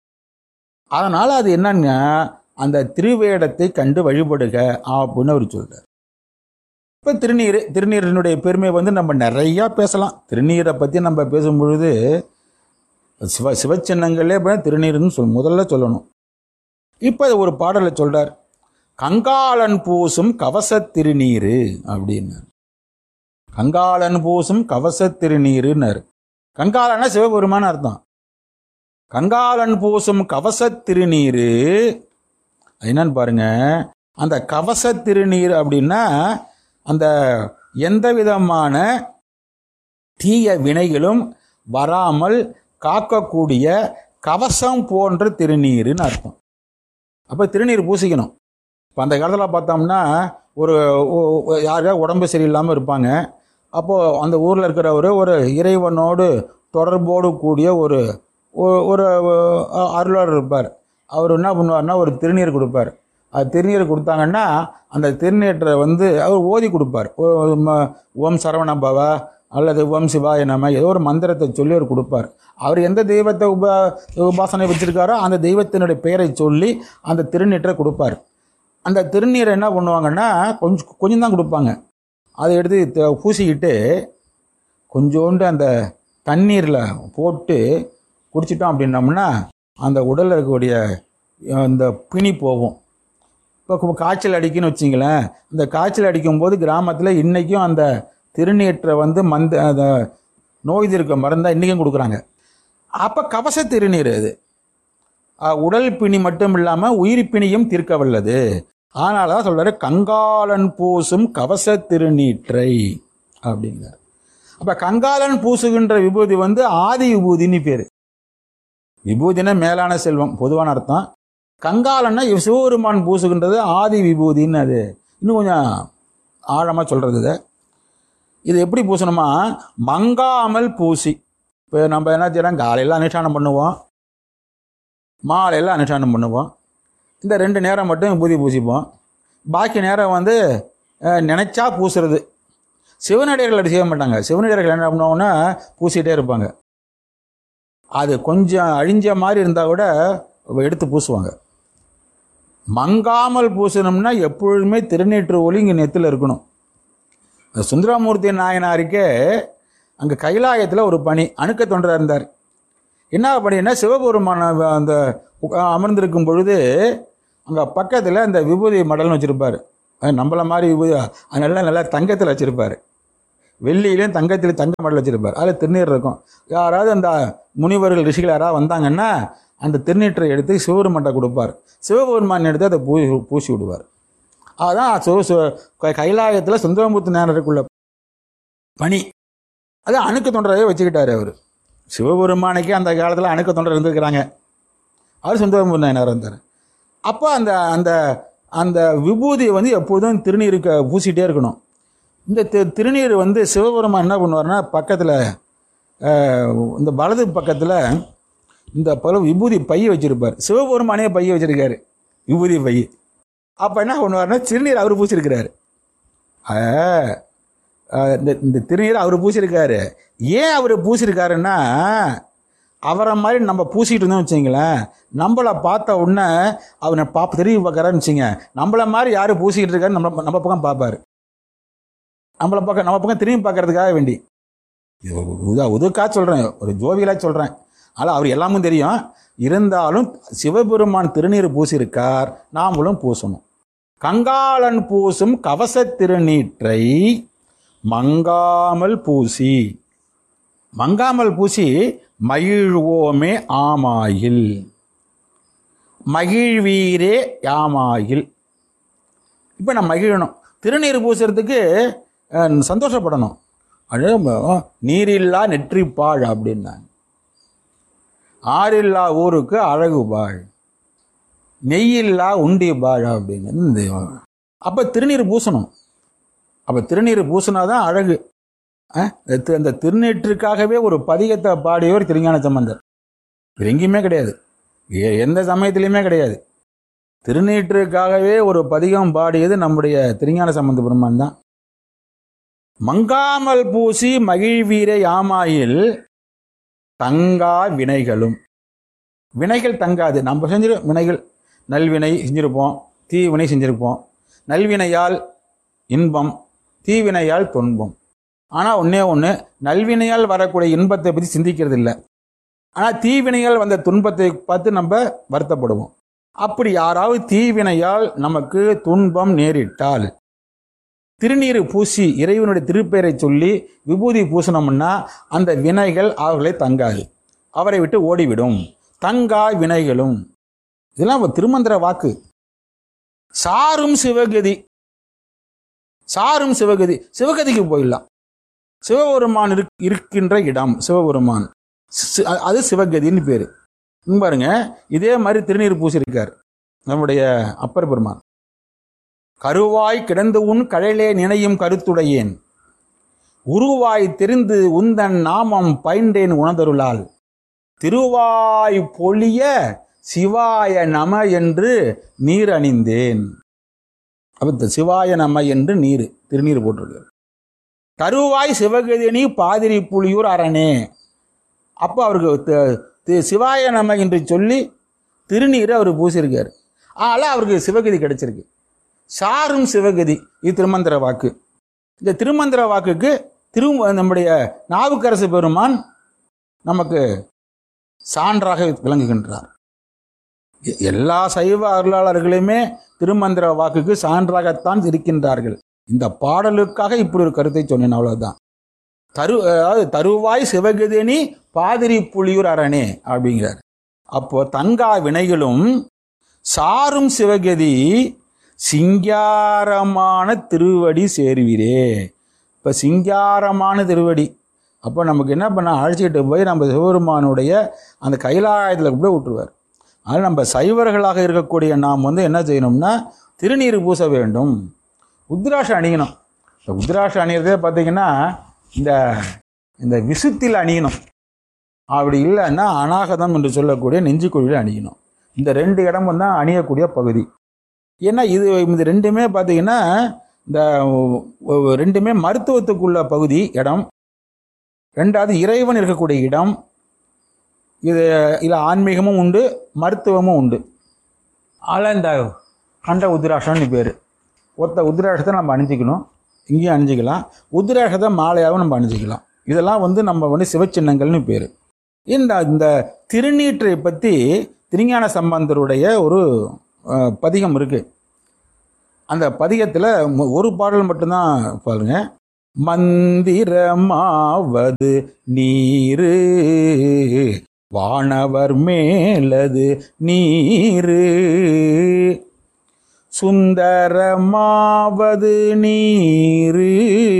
அதனால் அது என்னங்க அந்த திருவேடத்தை கண்டு வழிபடுக அப்படின்னு அவர் சொல்றார் இப்போ திருநீர் திருநீரினுடைய பெருமை வந்து நம்ம நிறையா பேசலாம் திருநீரை பற்றி நம்ம பேசும் பொழுது சிவ சிவச்சின்னங்களே போய் திருநீர்னு சொல் முதல்ல சொல்லணும் இப்போ ஒரு பாடலில் சொல்றார் கங்காளன் பூசும் கவச திருநீரு அப்படின்னார் கங்காளன் பூசும் கவச திருநீருன்னாரு கங்காளன்னா சிவபெருமான் அர்த்தம் கங்காளன் பூசும் கவச திருநீரு அது என்னன்னு பாருங்க அந்த கவச திருநீர் அப்படின்னா அந்த எந்த விதமான தீய வினைகளும் வராமல் காக்கக்கூடிய கவசம் போன்ற திருநீருன்னு அர்த்தம் அப்போ திருநீர் பூசிக்கணும் இப்போ அந்த காலத்தில் பார்த்தோம்னா ஒரு ஒ- ஒ- யாருக்கா உடம்பு சரியில்லாமல் இருப்பாங்க அப்போது அந்த ஊரில் இருக்கிறவர் ஒரு இறைவனோடு தொடர்போடு கூடிய ஒரு ஒ- ஒரு அ- அருளாளர் இருப்பார் அவர் என்ன பண்ணுவார்னா ஒரு திருநீர் கொடுப்பார் அது திருநீர் கொடுத்தாங்கன்னா அந்த திருநீற்றை வந்து அவர் ஓதி கொடுப்பார் ஓ- ம- ஓம் சரவண பவா அல்லது ஓம் சிவாய நம ஏதோ ஒரு மந்திரத்தை சொல்லி அவர் கொடுப்பார் அவர் எந்த தெய்வத்தை உப உபாசனை வச்சிருக்காரோ அந்த தெய்வத்தினுடைய பெயரை சொல்லி அந்த திருநீற்றை கொடுப்பார் அந்த திருநீரை என்ன பண்ணுவாங்கன்னா கொஞ்சம் கொஞ்சம் தான் கொடுப்பாங்க அதை எடுத்து த- பூசிக்கிட்டு கொஞ்சோண்டு அந்த தண்ணீரில் போட்டு குடிச்சிட்டோம் அப்படின்னோம்னா அந்த உடலில் இருக்கக்கூடிய அஹ், அந்த பிணி போகும் இப்போ காய்ச்சல் அடிக்குன்னு வச்சிங்களேன் இந்த காய்ச்சல் அடிக்கும்போது கிராமத்தில் இன்றைக்கும் அந்த திருநீற்றை வந்து மந்த அந்த நோய் தீர்க்க மருந்தாக இன்றைக்கும் கொடுக்குறாங்க அப்போ கவச திருநீர் அது அஹ், உடல் பிணி மட்டும் இல்லாமல் உயிர் பிணியும் தீர்க்க வல்லது அதனால தான் சொல்றாரு கங்காளன் பூசும் கவச திருநீற்றை அப்படிங்கிறார் அப்ப கங்காளன் பூசுகின்ற விபூதி வந்து ஆதி விபூதின்னு பேரு விபூதினா மேலான செல்வம் பொதுவான அர்த்தம் கங்காளன்னா சிவபெருமான் பூசுகின்றது ஆதி விபூதின்னு அது இன்னும் கொஞ்சம் ஆழமா சொல்றது இதை இது எப்படி பூசணுமா மங்காமல் பூசி இப்போ நம்ம என்ன செய்யறோம் காலையில் அனுஷ்டானம் பண்ணுவோம் மாலையில் அனுஷ்டானம் பண்ணுவோம் இந்த ரெண்டு நேரம் மட்டும் விபூதி பூசிப்போம் பாக்கி நேரம் வந்து அஹ், நினைச்சா பூசுறது சிவனடியர்கள் அப்படி செய்ய மாட்டாங்க சிவனடியர்கள் என்ன பண்ணுவாங்கன்னா பூசிட்டே இருப்பாங்க அது கொஞ்சம் அழிஞ்ச மாதிரி இருந்தால் கூட எடுத்து பூசுவாங்க மங்காமல் பூசணும்னா எப்பொழுதுமே திருநீற்று ஒளி இங்கே நெத்தில் இருக்கணும் அந்த சுந்தரமூர்த்தி நாயனாருக்கே அங்கே கைலாயத்தில் ஒரு பணி அணுக்க தொண்டராக இருந்தார் என்ன பண்ணினா சிவபெருமான அந்த உக்க- அமர்ந்திருக்கும் பொழுது அங்கே பக்கத்தில் அந்த விபூதி மடல்னு வச்சுருப்பார் நம்மள மாதிரி விபூதி அது நல்லா நல்லா தங்கத்தில் வச்சுருப்பார் வெள்ளியிலையும் தங்கத்திலையும் தங்க மடல் வச்சுருப்பார் அதில் திருநீர் இருக்கும் யாராவது அந்த முனிவர்கள் ரிஷிகள் யாராவது வந்தாங்கன்னா அந்த திருநீற்றை எடுத்து சிவபெருமான்ட்ட கொடுப்பார் சிவபெருமான் எடுத்து அதை பூ பூசி விடுவார் அதான் சிவ சிவ- க- கைலாயத்தில் சுந்தரமூர்த்தி நேரருக்குள்ள பணி அது அணுக்க தொண்டராகவே வச்சுக்கிட்டாரு அவர் சிவபெருமானுக்கே அந்த காலத்தில் அணுக்க தொண்டர் இருந்திருக்கிறாங்க அவர் சுந்தரமூர்த்தி நாயனார் இருந்தார் அப்போ அந்த அந்த அந்த விபூதியை வந்து எப்போதும் திருநீருக்கு பூசிட்டே இருக்கணும் இந்த தி- திருநீர் வந்து சிவபெருமான் என்ன பண்ணுவார்னா பக்கத்தில் இந்த வலது பக்கத்தில் இந்த பல விபூதி பை வச்சிருப்பார் சிவபெருமானே பை வச்சிருக்காரு விபூதி பை அப்போ என்ன பண்ணுவார்னா திருநீர் அவர் பூசியிருக்கிறாரு ஆ, ஆ, இந்த இந்த திருநீர் அவர் பூசியிருக்காரு ஏன் அவர் பூசியிருக்காருன்னா அவரை மாதிரி நம்ம பூசிக்கிட்டு இருந்தோம் வச்சுங்களேன் நம்மளை பார்த்த உடனே அவனை பாப்ப திரும்பி பார்க்கறான்னு வச்சுங்க நம்மள மாதிரி யார் பூசிக்கிட்டு இருக்காரு நம்ம நம்ம பக்கம் பார்ப்பாரு நம்மளை பக்கம் நம்ம பக்கம் திரும்பி பார்க்கறதுக்காக வேண்டி இது ஒரு உதா உதுக்கா சொல்கிறேன் ஒரு ஜோவியலாக சொல்கிறேன் ஆனால் அவர் எல்லாமும் தெரியும் இருந்தாலும் சிவபெருமான் திருநீர் பூசியிருக்கார் நாமளும் பூசணும் கங்காளன் பூசும் கவச திருநீற்றை மங்காமல் பூசி மங்காமல் பூசி மகிழ்வோமே ஆமாயில் மகிழ்வீரே யாமாயில் இப்போ நான் மகிழணும் திருநீர் பூசுறதுக்கு அஹ், சந்தோஷப்படணும் அது ம- நீரில்லா நெற்றிப்பாழ் அப்படின்னாங்க ஆறில்லா ஊருக்கு அழகு பாழ் நெய்யில்லா உண்டி பாழ் அப்படின்னு இந்த அப்போ திருநீர் பூசணும் அப்போ திருநீர் பூசினாதான் அழகு அஹ், அந்த தி- அந்த திருநீற்றுக்காகவே ஒரு பதிகத்தை பாடியவர் திருஞான சம்பந்தர் வேற எங்கேயுமே கிடையாது எ- எந்த சமயத்திலையுமே கிடையாது திருநீற்றுக்காகவே ஒரு பதிகம் பாடியது நம்முடைய திருஞான சம்பந்த பெருமான் தான் மங்காமல் பூசி மகிழ்வீர யாமாயில் தங்கா வினைகளும் வினைகள் தங்காது நம்ம செஞ்சிரு வினைகள் நல்வினை செஞ்சிருப்போம் தீவினை செஞ்சிருப்போம் நல்வினையால் இன்பம் தீவினையால் துன்பம் ஆனால் ஒன்றே ஒன்று நல்வினையால் வரக்கூடிய இன்பத்தை பற்றி சிந்திக்கிறது இல்லை ஆனால் தீவினையால் வந்த துன்பத்தை பார்த்து நம்ம வருத்தப்படுவோம் அப்படி யாராவது தீவினையால் நமக்கு துன்பம் நேரிட்டால் திருநீர் பூசி இறைவனுடைய திருப்பெயரை சொல்லி விபூதி பூசணும்னா அந்த வினைகள் அவர்களை தங்காது அவரை விட்டு ஓடிவிடும் தங்கா வினைகளும் இதெல்லாம் ஒரு திருமந்திர வாக்கு சாரும் சிவகதி சாரும் சிவகதி சிவகதிக்கு போயிடலாம் சிவபெருமான் இருக்- இருக்கின்ற இடம் சிவபெருமான் சி- அ- அது சிவகதின்னு பேரு இங்க பாருங்க இதே மாதிரி திருநீர் பூசியிருக்கார் நம்முடைய அப்பர் பெருமான் கருவாய் கிடந்து உன் கழலே நினையும் கருத்துடையேன் உருவாய் தெரிந்து உந்தன் நாமம் பயின்றேன் உணர்தருளால் திருவாய் பொழிய சிவாய நம என்று நீர் அணிந்தேன் அப்ப இந்த சிவாய நம என்று நீர் திருநீர் போட்டிருக்கார் கருவாய் சிவகதினி பாதிரி புலியூர் அரணே அப்போ அவருக்கு தி- தி- சிவாய நம என்று சொல்லி திருநீரை அவர் பூசியிருக்கார் அதனால் அவருக்கு சிவகதி கிடைச்சிருக்கு சாரும் சிவகதி இது திருமந்திர வாக்கு இந்த திருமந்திர வாக்குக்கு திரு நம்முடைய நாவுக்கரசு பெருமான் நமக்கு சான்றாக விளங்குகின்றார் எ- எல்லா சைவ அருளாளர்களுமே திருமந்திர வாக்குக்கு சான்றாகத்தான் இருக்கின்றார்கள் இந்த பாடலுக்காக இப்படி ஒரு கருத்தை சொன்னேன் அவ்வளவுதான் தரு அதாவது தருவாய் சிவகதினி பாதிரி புலியூர் அரணே அப்படிங்கிறார் அப்போ தங்கா வினைகளும் சாரும் சிவகதி சிங்காரமான திருவடி சேர்வீரே இப்போ சிங்காரமான திருவடி அப்போ நமக்கு என்ன பண்ண அழைச்சிக்கிட்டு போய் நம்ம சிவபெருமானுடைய அந்த கைலாயத்தில் கூட விட்டுருவார் அதனால் நம்ம சைவர்களாக இருக்கக்கூடிய நாம் வந்து என்ன செய்யணும்னா திருநீர் பூச வேண்டும் உத்ராஷம் அணியணும் இந்த உத்ராஷம் அணியிறதே பார்த்தீங்கன்னா இந்த இந்த விசுத்தில் அணியணும் அப்படி இல்லைன்னா அநாகதம் என்று சொல்லக்கூடிய நெஞ்சுக்குழியில் அணியணும் இந்த ரெண்டு இடமும் தான் அணியக்கூடிய பகுதி ஏன்னா இது இது ரெண்டுமே பார்த்தீங்கன்னா இந்த ஒ- ஒ- ரெண்டுமே மருத்துவத்துக்குள்ள பகுதி இடம் ரெண்டாவது இறைவன் இருக்கக்கூடிய இடம் இது இதில் ஆன்மீகமும் உண்டு மருத்துவமும் உண்டு அதில் இந்த கண்ட உத்ராஷம்னு பேர் ஒத்த உத்ராஷத்தை நம்ம அணிஞ்சிக்கணும் இங்கேயும் அணிஞ்சிக்கலாம் உத்ராட்சத்தை மாலையாகவும் நம்ம அணிஞ்சிக்கலாம் இதெல்லாம் வந்து நம்ம வந்து சிவச்சின்னங்கள்னு பேர் இந்த இந்த திருநீற்றை பற்றி திருஞான சம்பந்தருடைய ஒரு அஹ், பதிகம் இருக்கு அந்த பதிகத்தில் ஒரு பாடல் மட்டும்தான் பாருங்க மந்திரமாவது நீரு வானவர் மேலது நீரு சுந்தரமாவது நீரு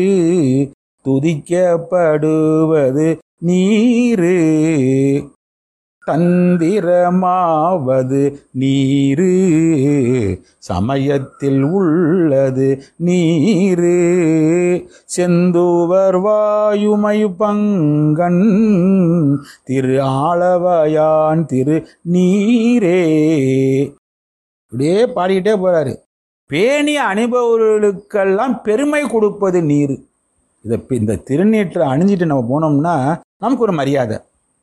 துதிக்கப்படுவது நீரு தந்திரமாவது நீரு சமயத்தில் உள்ளது நீரு செந்துவர் வாயுமை பங்கன் திரு ஆளவயான் திரு நீரே இப்படியே பாடிக்கிட்டே போறாரு பேணிய அனுபவர்களுக்கெல்லாம் பெருமை கொடுப்பது நீர் இதை பி- இந்த திருநீற்றை அணிஞ்சிட்டு நம்ம போனோம்னா நமக்கு ஒரு மரியாதை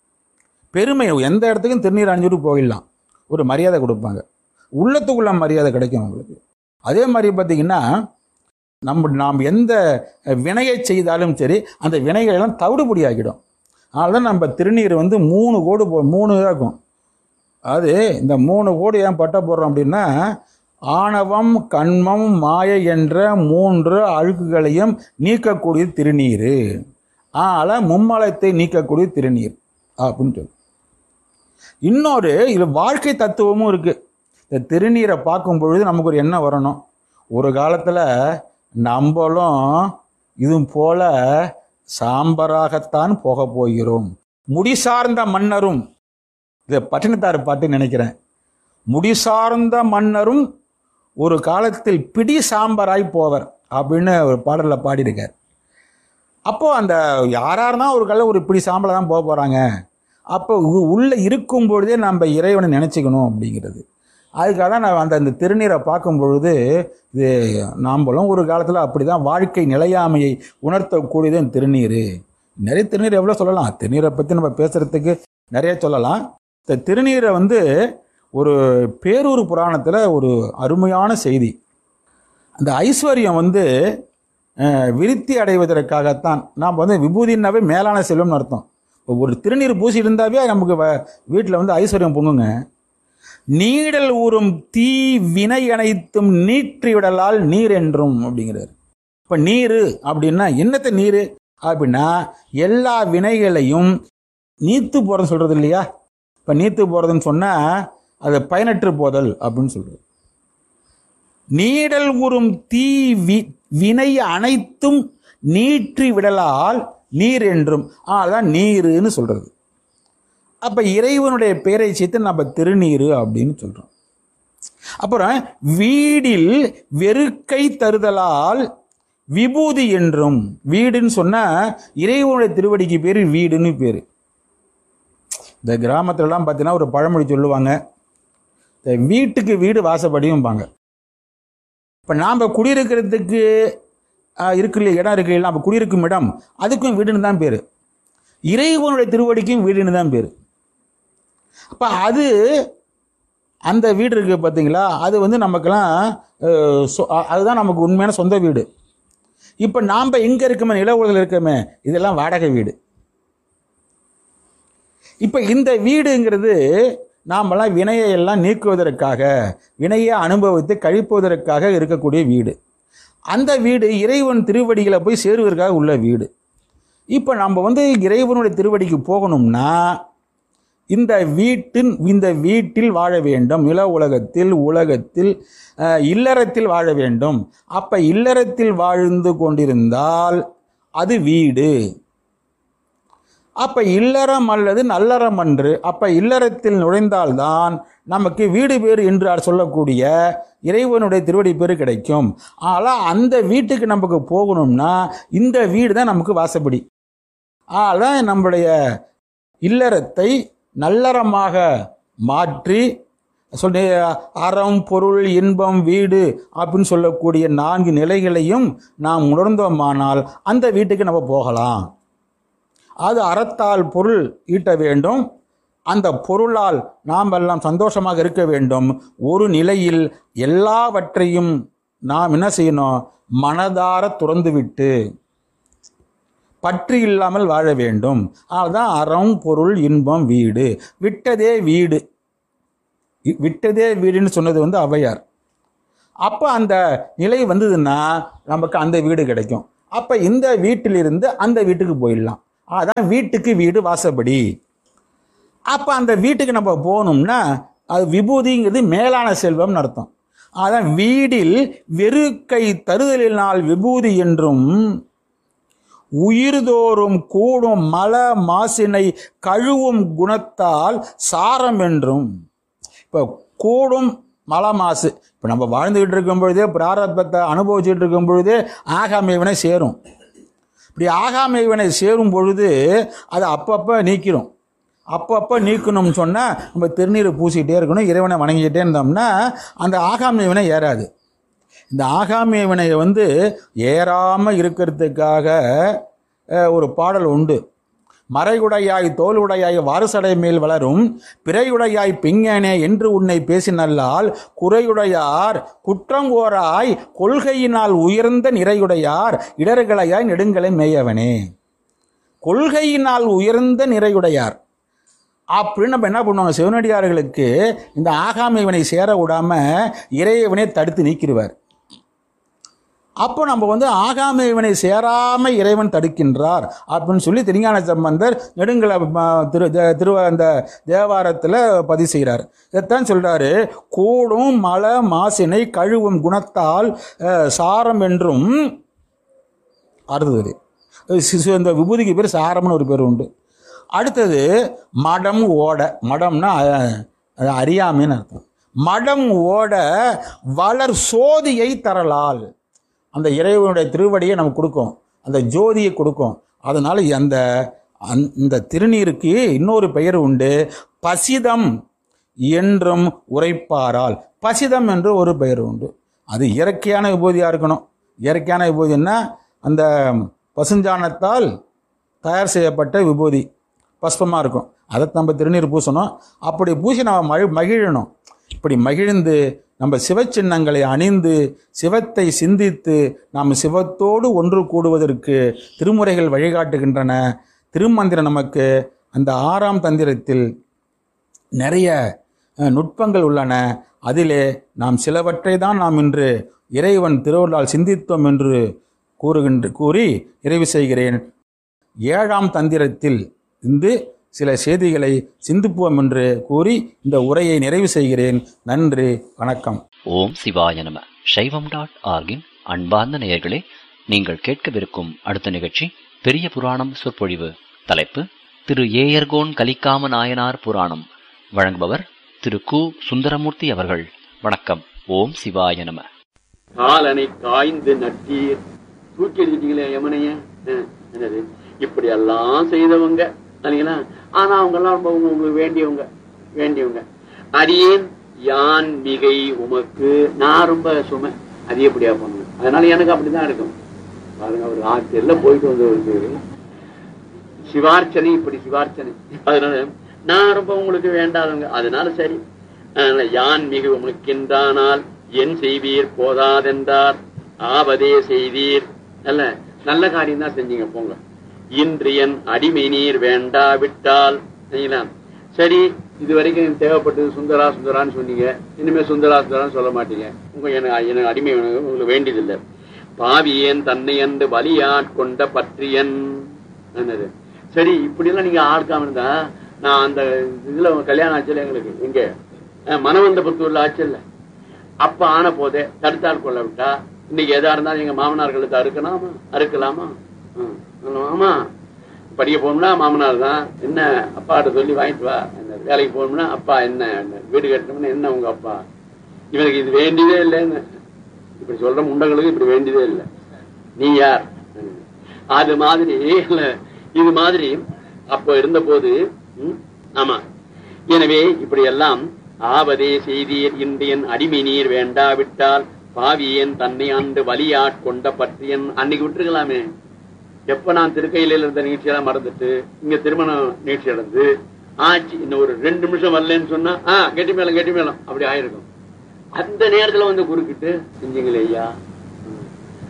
பெருமை எந்த இடத்துக்கும் திருநீர் அணிஞ்சிட்டு போயிடலாம் ஒரு மரியாதை கொடுப்பாங்க உள்ளத்துக்குள்ள மரியாதை கிடைக்கும் அவங்களுக்கு அதே மாதிரி பார்த்தீங்கன்னா நம்ம நாம் எந்த வினையை செய்தாலும் சரி அந்த வினைகள் எல்லாம் தவிடுபடி ஆக்கிடும் அதனால தான் நம்ம திருநீர் வந்து மூணு கோடு போ மூணு இதாக இருக்கும் அது இந்த மூணு கோடு ஏன் பட்ட போடுறோம் அப்படின்னா ஆணவம் கண்மம் மாயை என்ற மூன்று அழுக்குகளையும் நீக்கக்கூடிய திருநீர் ஆல மும்மலத்தை நீக்கக்கூடிய திருநீர் அப்படின்னு சொல்லு இன்னொரு இது வாழ்க்கை தத்துவமும் இருக்கு இந்த திருநீரை பார்க்கும் பொழுது நமக்கு ஒரு எண்ணம் வரணும் ஒரு காலத்தில் நம்மளும் இது போல சாம்பராகத்தான் போக போகிறோம் முடி சார்ந்த மன்னரும் இதை பட்டினத்தார் பாட்டு நினைக்கிறேன் முடி சார்ந்த மன்னரும் ஒரு காலத்தில் பிடி சாம்பராய் போவர் அப்படின்னு ஒரு பாடலில் பாடியிருக்கார் அப்போ அந்த யாரா இருந்தா ஒரு காலம் ஒரு பிடி சாம்பலை தான் போக போறாங்க அப்போ உ- உள்ள இருக்கும் பொழுதே நம்ம இறைவனை நினைச்சுக்கணும் அப்படிங்கிறது அதுக்காக தான் நான் அந்த அந்த திருநீரை பார்க்கும் பொழுது இது நாம்பளும் ஒரு காலத்தில் அப்படி தான் வாழ்க்கை நிலையாமையை உணர்த்தக்கூடியது இந்த திருநீர் நிறைய திருநீர் எவ்வளோ சொல்லலாம் திருநீரை பற்றி நம்ம பேசுகிறதுக்கு நிறைய சொல்லலாம் இந்த திருநீரை வந்து ஒரு பேரூர் புராணத்தில் ஒரு அருமையான செய்தி அந்த ஐஸ்வர்யம் வந்து அஹ், விருத்தி அடைவதற்காகத்தான் நாம் வந்து விபூதினாவே மேலான செல்வம்னு அர்த்தம் இப்போ ஒரு திருநீர் பூசி இருந்தாவே நமக்கு வீட்டில் வந்து ஐஸ்வர்யம் பொங்குங்க நீடல் ஊறும் தீ வினை அனைத்தும் நீற்றி விடலால் நீர் என்றும் அப்படிங்கிறார் இப்போ நீர் அப்படின்னா என்னத்த நீர் அப்படின்னா எல்லா வினைகளையும் நீத்து போகிறதுன்னு சொல்கிறது இல்லையா இப்போ நீத்து போகிறதுன்னு சொன்னால் அது பயனற்று போதல் அப்படின்னு சொல்கிறது நீடல் உறும் தீ வி வினை அனைத்தும் நீற்றி விடலால் நீர் என்றும் ஆ, அதான் நீருன்னு சொல்றது அப்ப இறைவனுடைய பெயரை சேர்த்து நம்ம திருநீரு அப்படின்னு சொல்றோம் அப்புறம் வீடில் வெறுக்கை தருதலால் விபூதி என்றும் வீடுன்னு சொன்னா இறைவனுடைய திருவடிக்கு பேரு வீடுன்னு பேரு இந்த கிராமத்துலலாம் பார்த்தீங்கன்னா ஒரு பழமொழி சொல்லுவாங்க இந்த வீட்டுக்கு வீடு வாசப்படியும்பாங்க இப்போ நாம் குடியிருக்கிறதுக்கு ஆஹ், இருக்கு இல்லையா இடம் இருக்கு இல்லையா நம்ம குடியிருக்கும் இடம் அதுக்கும் வீடுன்னு தான் பேர் இறைவனுடைய திருவடிக்கும் வீடுன்னு தான் பேர் அப்போ அது அந்த வீடு இருக்குது பார்த்தீங்களா அது வந்து நமக்கெல்லாம் அஹ், சொ- அ- அதுதான் நமக்கு உண்மையான சொந்த வீடு இப்போ நாம் எங்கே இருக்கோமே நில உலகில் இருக்கோமே இதெல்லாம் வாடகை வீடு இப்போ இந்த வீடுங்கிறது நாமெல்லாம் வினையை எல்லாம் நீக்குவதற்காக வினையை அனுபவித்து கழிப்பதற்காக இருக்கக்கூடிய வீடு அந்த வீடு இறைவன் திருவடிகளை போய் சேருவதற்காக உள்ள வீடு இப்போ நம்ம வந்து இறைவனுடைய திருவடிக்கு போகணும்னா இந்த வீட்டின் இந்த வீட்டில் வாழ வேண்டும் நில உலகத்தில் உலகத்தில் அஹ், இல்லறத்தில் வாழ வேண்டும் அப்ப இல்லறத்தில் வாழ்ந்து கொண்டிருந்தால் அது வீடு அப்ப இல்லறம் அல்லது நல்லறம் அன்று அப்ப இல்லறத்தில் நுழைந்தால்தான் நமக்கு வீடு பேறு என்று அவர் சொல்லக்கூடிய இறைவனுடைய திருவடி பேறு கிடைக்கும் ஆனால் அந்த வீட்டுக்கு நமக்கு போகணும்னா இந்த வீடு தான் நமக்கு வாசப்படி ஆனால் நம்முடைய இல்லறத்தை நல்லறமாக மாற்றி சொல்லி அறம் பொருள் இன்பம் வீடு அப்படின்னு சொல்லக்கூடிய நான்கு நிலைகளையும் நாம் உணர்ந்தோமானால் அந்த வீட்டுக்கு நம்ம போகலாம் அது அறத்தால் பொருள் ஈட்ட வேண்டும் அந்த பொருளால் நாம் எல்லாம் சந்தோஷமாக இருக்க வேண்டும் ஒரு நிலையில் எல்லாவற்றையும் நாம் என்ன செய்யணும் மனதார துறந்துவிட்டு பற்று இல்லாமல் வாழ வேண்டும் அதுதான் அறம் பொருள் இன்பம் வீடு விட்டதே வீடு இ- விட்டதே வீடுன்னு சொன்னது வந்து ஔவையார் அப்போ அந்த நிலை வந்ததுன்னா நமக்கு அந்த வீடு கிடைக்கும் அப்போ இந்த வீட்டிலிருந்து அந்த வீட்டுக்கு போயிடலாம் அதான் வீட்டுக்கு வீடு வாசப்படி அப்போ அந்த வீட்டுக்கு நம்ம போகணும்னா அது விபூதிங்கிறது மேலான செல்வம்னு அர்த்தம் அதான் வீடில் வெறுக்கை தருதலினால் விபூதி என்றும் உயிர்தோறும் கூடும் மல மாசினை கழுவும் குணத்தால் சாரம் என்றும் இப்போ கூடும் மல மாசு இப்போ நம்ம வாழ்ந்துகிட்டு இருக்கும் பொழுதே பிராரத்தத்தை அனுபவிச்சுட்டு இருக்கும் பொழுதே ஆகாமை வினை சேரும் இப்படி ஆகாமை வினை சேரும் பொழுது அதை அப்பப்போ நீக்கிறோம் அப்பப்போ நீக்கணும்னு சொன்னால் நம்ம திருநீரை பூசிக்கிட்டே இருக்கணும் இறைவனை வணங்கிக்கிட்டே இருந்தோம்னா அந்த ஆகாமை வினை ஏறாது இந்த ஆகாமிய வினையை வந்து ஏறாமல் இருக்கிறதுக்காக அஹ், ஒரு பாடல் உண்டு மறையுடையாய் தோலுடையாய் வாரசடை மேல் வளரும் பிறையுடையாய் பிங்கனே என்று உன்னை பேசினல்லால் குறையுடையார் குற்றங்கோராய் கொள்கையினால் உயர்ந்த நிறையுடையார் இடர்களையாய் நெடுங்களை மேயவனே கொள்கையினால் உயர்ந்த நிறையுடையார் அப்படின்னு நம்ம என்ன பண்ணுவாங்க சிவனடியார்களுக்கு இந்த ஆகாமை இவனை சேர விடாம இறைவனை தடுத்து நீக்கிடுவார் அப்போ நம்ம வந்து ஆகாமை இவனை சேராம இறைவன் தடுக்கின்றார் அப்படின்னு சொல்லி திருஞான சம்பந்தர் நெடுங்கல ம, திரு தே- திரு அந்த தேவாரத்தில் பதிவு செய்கிறார் இதைத்தான் சொல்றாரு கூடும் மல மாசினை கழுவும் குணத்தால் அஹ், சாரம் என்றும் அடுத்தது சி- சி- இந்த விபூதிக்கு பேர் சாரம்னு ஒரு பேர் உண்டு அடுத்தது மடம் ஓட மடம்னா அஹ், அது அறியாமைன்னு அர்த்தம் மடம் ஓட வளர் சோதியை தரலால் அந்த இறைவனுடைய திருவடியை நமக்கு கொடுக்கும் அந்த ஜோதியை கொடுக்கும் அதனால அந்த அந்த- இந்த திருநீருக்கு இன்னொரு பெயர் உண்டு பசிதம் என்றும் உரைப்பாரால் பசிதம் என்று ஒரு பெயர் உண்டு அது இயற்கையான விபூதியாக இருக்கணும் இயற்கையான விபூதின்னா அந்த பசுஞ்சாணத்தால் தயார் செய்யப்பட்ட விபூதி பஸ்பமாக இருக்கும் அதை நம்ம திருநீர் பூசணும் அப்படி பூசி நம்ம மழி மகிழணும் இப்படி மகிழ்ந்து நம்ம சிவச்சின்னங்களை அணிந்து சிவத்தை சிந்தித்து நாம் சிவத்தோடு ஒன்று கூடுவதற்கு திருமுறைகள் வழிகாட்டுகின்றன திருமந்திரம் நமக்கு அந்த ஆறாம் தந்திரத்தில் நிறைய அஹ், நுட்பங்கள் உள்ளன அதிலே நாம் சிலவற்றை தான் நாம் இன்று இறைவன் திருவள்ளால் சிந்தித்தோம் என்று கூறுகின்ற கூறி நிறைவு செய்கிறேன் ஏழாம் தந்திரத்தில் இருந்து சில செய்திகளை சிந்திப்போம் என்று கூறி இந்த உரையை நிறைவு செய்கிறேன் நன்றி வணக்கம் ஓம் சிவாய நம சைவம் டாட் ஆர்கின் அன்பார்ந்த நேயர்களே நீங்கள் கேட்கவிருக்கும் அடுத்த நிகழ்ச்சி பெரிய புராணம் சொற்பொழிவு தலைப்பு திரு ஏயர்கோன் கலிக்காம நாயனார் புராணம் வழங்குபவர் திரு கு சுந்தரமூர்த்தி அவர்கள் வணக்கம் ஓம் சிவாய நம காலனை காய்ந்து நட்டீர் தூக்கி எறிஞ்சிட்டீங்களே யமுனைய அஹ், என்னது இப்படி எல்லாம் செய்தவங்க இல்லைங்களா ஆனா அவங்க எல்லாம் ரொம்ப உங்க- உங்களுக்கு வேண்டியவங்க வேண்டியவங்க அடியேன் யான் மிகை உமக்கு நான் ரொம்ப சுமை அதிகப்படியா பண்ணுவேன் அதனால எனக்கு அப்படிதான் இருக்கும் பாருங்க அவர் ஆற்றில் போயிட்டு வந்தவருக்கு சிவார்ச்சனை இப்படி சிவார்ச்சனை அதனால நான் ரொம்ப உங்களுக்கு வேண்டாதவங்க அதனால சரி அதனால யான் மிக உமக்கின்றானால் என் செய்வீர் போதாதென்றார் ஆவதே செய்வீர் நல்ல நல்ல காரியம் தான் செஞ்சீங்க போங்க இன்று என் அடிமை நீர் வேண்டாவிட்டால் சரிங்களா சரி இது வரைக்கும் எனக்கு தேவைப்பட்டது சுந்தரா சுந்தரான்னு சொன்னீங்க இனிமே சுந்தரா சுந்தரான்னு சொல்ல மாட்டீங்க உங்க எனக்கு எனக்கு அடிமை வேணும், உங்களுக்கு வேண்டியதில்லை பாவியன் தன்னை அன்று பலியாட்கொண்ட பற்றியன் என்னது சரி இப்படி எல்லாம் நீங்க ஆட்காம இருந்தா நான் அந்த இதுல கல்யாணம் ஆச்சுல எங்களுக்கு எங்க அஹ், மணவந்தபுத்தூர்ல ஆச்சுல்ல அப்ப ஆன போதே தடுத்தால் கொள்ள விட்டா இன்னைக்கு எதா இருந்தாலும் எங்க மாமனார் கழுத்தை அறுக்கலாமா அறுக்கலாமா ம், ஆமா படிக்க போகணும்னா மாமனார் தான் என்ன அப்பாட்ட சொல்லி வாங்கிட்டு வா என்ன வேலைக்கு போகணும்னா அப்பா என்ன என்ன வீடு கட்டணும்னா என்ன உங்க அப்பா இவனுக்கு இது வேண்டியதே இல்லைன்னு இப்படி சொல்ற முண்டங்களுக்கு இப்படி வேண்டியதே இல்லை நீ யார் அது மாதிரி இல்ல, இது மாதிரி அப்ப இருந்த போது ம், ஆமா எனவே இப்படி எல்லாம் ஆவதே செய்தீர் இந்தியன் அடிமை நீர் வேண்டாவிட்டால் பாவியன் தன்னை ஆண்டு வலியாட்கொண்ட பற்றியன் அன்னைக்கு விட்டுருக்கலாமே எப்ப நான் திருக்கையில இருந்த நிகழ்ச்சியெல்லாம் மறந்துட்டு இங்க திருமணம் நிகழ்ச்சி நடந்து ஆச்சு இன்னும் ஒரு ரெண்டு நிமிஷம் வரலன்னு சொன்னா ஆ கெட்டி மேளம் கெட்டி மேளம் அப்படி ஆயிருக்கும் அந்த நேரத்துல வந்து குறுக்கிட்டு செஞ்சீங்களே ஐயா ம்.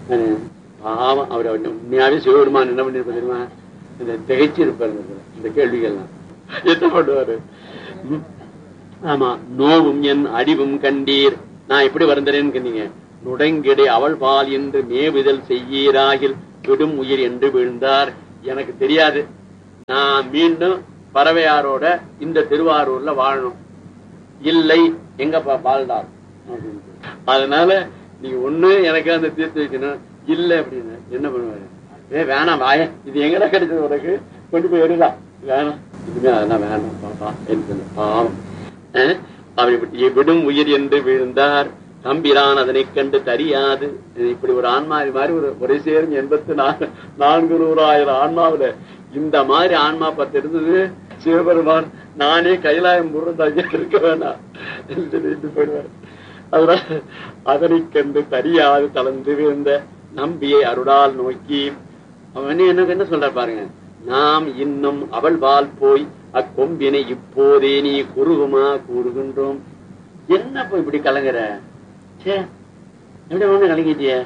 அஹ் பாவம் அவர் அவர் உண்மையாவே சிவபெருமான் என்ன பண்ணிருப்பார் தெரியுமா இந்த திகைச்சு இருப்பார் இந்த இதுல, இந்த கேள்விகள்லாம் என்ன பண்ணுவாரு ம். ஆமா நோவும் என் அடிவும் கண்டீர் நான் எப்படி வருந்தேன்னு கேட்டீங்க நுடங்கிடை அவள் பால் என்று மேவுதல் செய்யீராகில் விடும் உயிர் என்று விழுந்தார் எனக்கு தெரியாது நான் மீண்டும் பறவையாரோட இந்த திருவாரூர்ல வாழணும் இல்லை எங்க பா- பால்டார் அப்படின்ட்டு. அதனால நீங்க ஒண்ணு எனக்கு அந்த தீர்த்து வைக்கணும் இல்ல அப்படின்னு என்ன பண்ணுவாரு ஏ வேணாம் வாய இது எங்கடா கிடைச்சது உனக்கு கொண்டு போய் வருதா வேணாம் இனிமே அதெல்லாம் வேணாம் பாப்பா என்று சொன்ன பாவம் அஹ், அவர் இப்படி விடும் உயிர் என்று விழுந்தார் தம்பிரான் அதனைக் கண்டு தெரியாது இப்படி ஒரு ஆன்மா இது மாதிரி ஒரு ஒரே சேரும் எண்பத்தி நாலு நான்கு நூறாயிரம் ஆன்மாவுல இந்த மாதிரி ஆன்மா பத்து இருந்தது சிவபெருமான் நானே கைலாயம் முருகன் இருக்க வேணாம் என்று சொல்லிட்டு போயிடுவார் அதனால அதனை கண்டு தெரியாது தளர்ந்து விழுந்த நம்பியை அருளால் நோக்கி அவன் என்ன என்ன சொல்ற பாருங்க நாம் இன்னும் அவள் வால் போய் அக்கொம்பினை இப்போதே நீ குறுகுமா கூறுகின்றோம் என்ன போய் இப்படி கலங்குற சே எப்படி ஒண்ணு கலங்கிட்டிய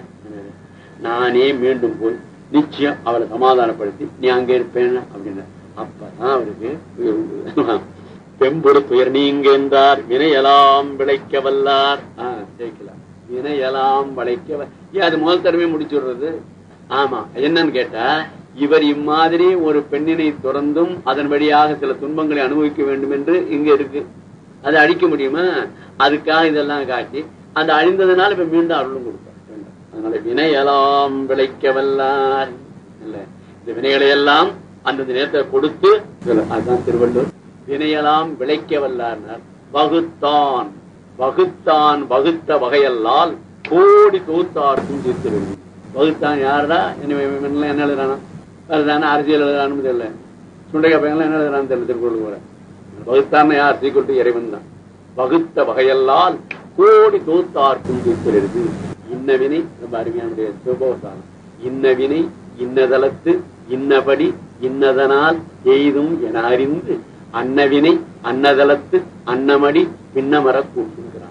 நானே மீண்டும் போய் நிச்சயம் அவளை சமாதானப்படுத்தி நீ அங்க இருப்பேன் அப்படின்னு அப்பதான் அவருக்கு உயிர் வந்தது. பெம்பொடு துயர் நீங்க என்றார் வினையெல்லாம் விளைக்க வல்லார் ஆஹ் ஜெயிக்கலாம் வினையெல்லாம் விளைக்க வ- ஏன் அது முதல் தடவை முடிச்சுடுறது ஆமா என்னன்னு கேட்டா இவர் இம்மாதிரி ஒரு பெண்ணினை துறந்தும் அதன் வழியாக சில துன்பங்களை அனுபவிக்க வேண்டும் என்று இங்க இருக்கு அதை அழிக்க முடியுமா அதுக்காக இதெல்லாம் காட்டி அந்த அழிந்ததுனால இப்ப மீண்டும் அருளும் கொடுப்பார் வேண்டாம். அதனால வினையெல்லாம் விளைக்க வல்லார் இல்ல இந்த வினைகளை எல்லாம் அந்தந்த நேரத்தை கொடுத்து இதுல அதுதான் திருவள்ளுவர் வினையெல்லாம் விளைக்க வல்லார்னார் வகுத்தான் வகுத்தான் வகுத்த வகையல்லால் கோடி தொகுத்தார்க்கும் தீர்த்திருக்கும் வகுத்தான் யாருடா என்ன இவன் என்ன எழுதுறானா அதுதானே அரசியல் எழுதுறான்னு தெரியல சுண்டைக்கா பையன்லாம் என்ன எழுதுறான்னு தெரியல திருக்குறள் கூட வகுத்தான் யார் சீக்கிரம் இறைவன் தான் வகுத்த வகையல்லால் கோடி தொகுத்தார்க்கும் தீர்த்திருக்கு இன்ன வினை ரொம்ப அருமையான சிவபோதானம் இன்ன வினை இன்னதலத்து இன்னபடி இன்னதனால் எய்தும் என அறிந்து அன்னவினை அன்னதலத்து அன்னமடி பின்னமர கூட்டுகிறான்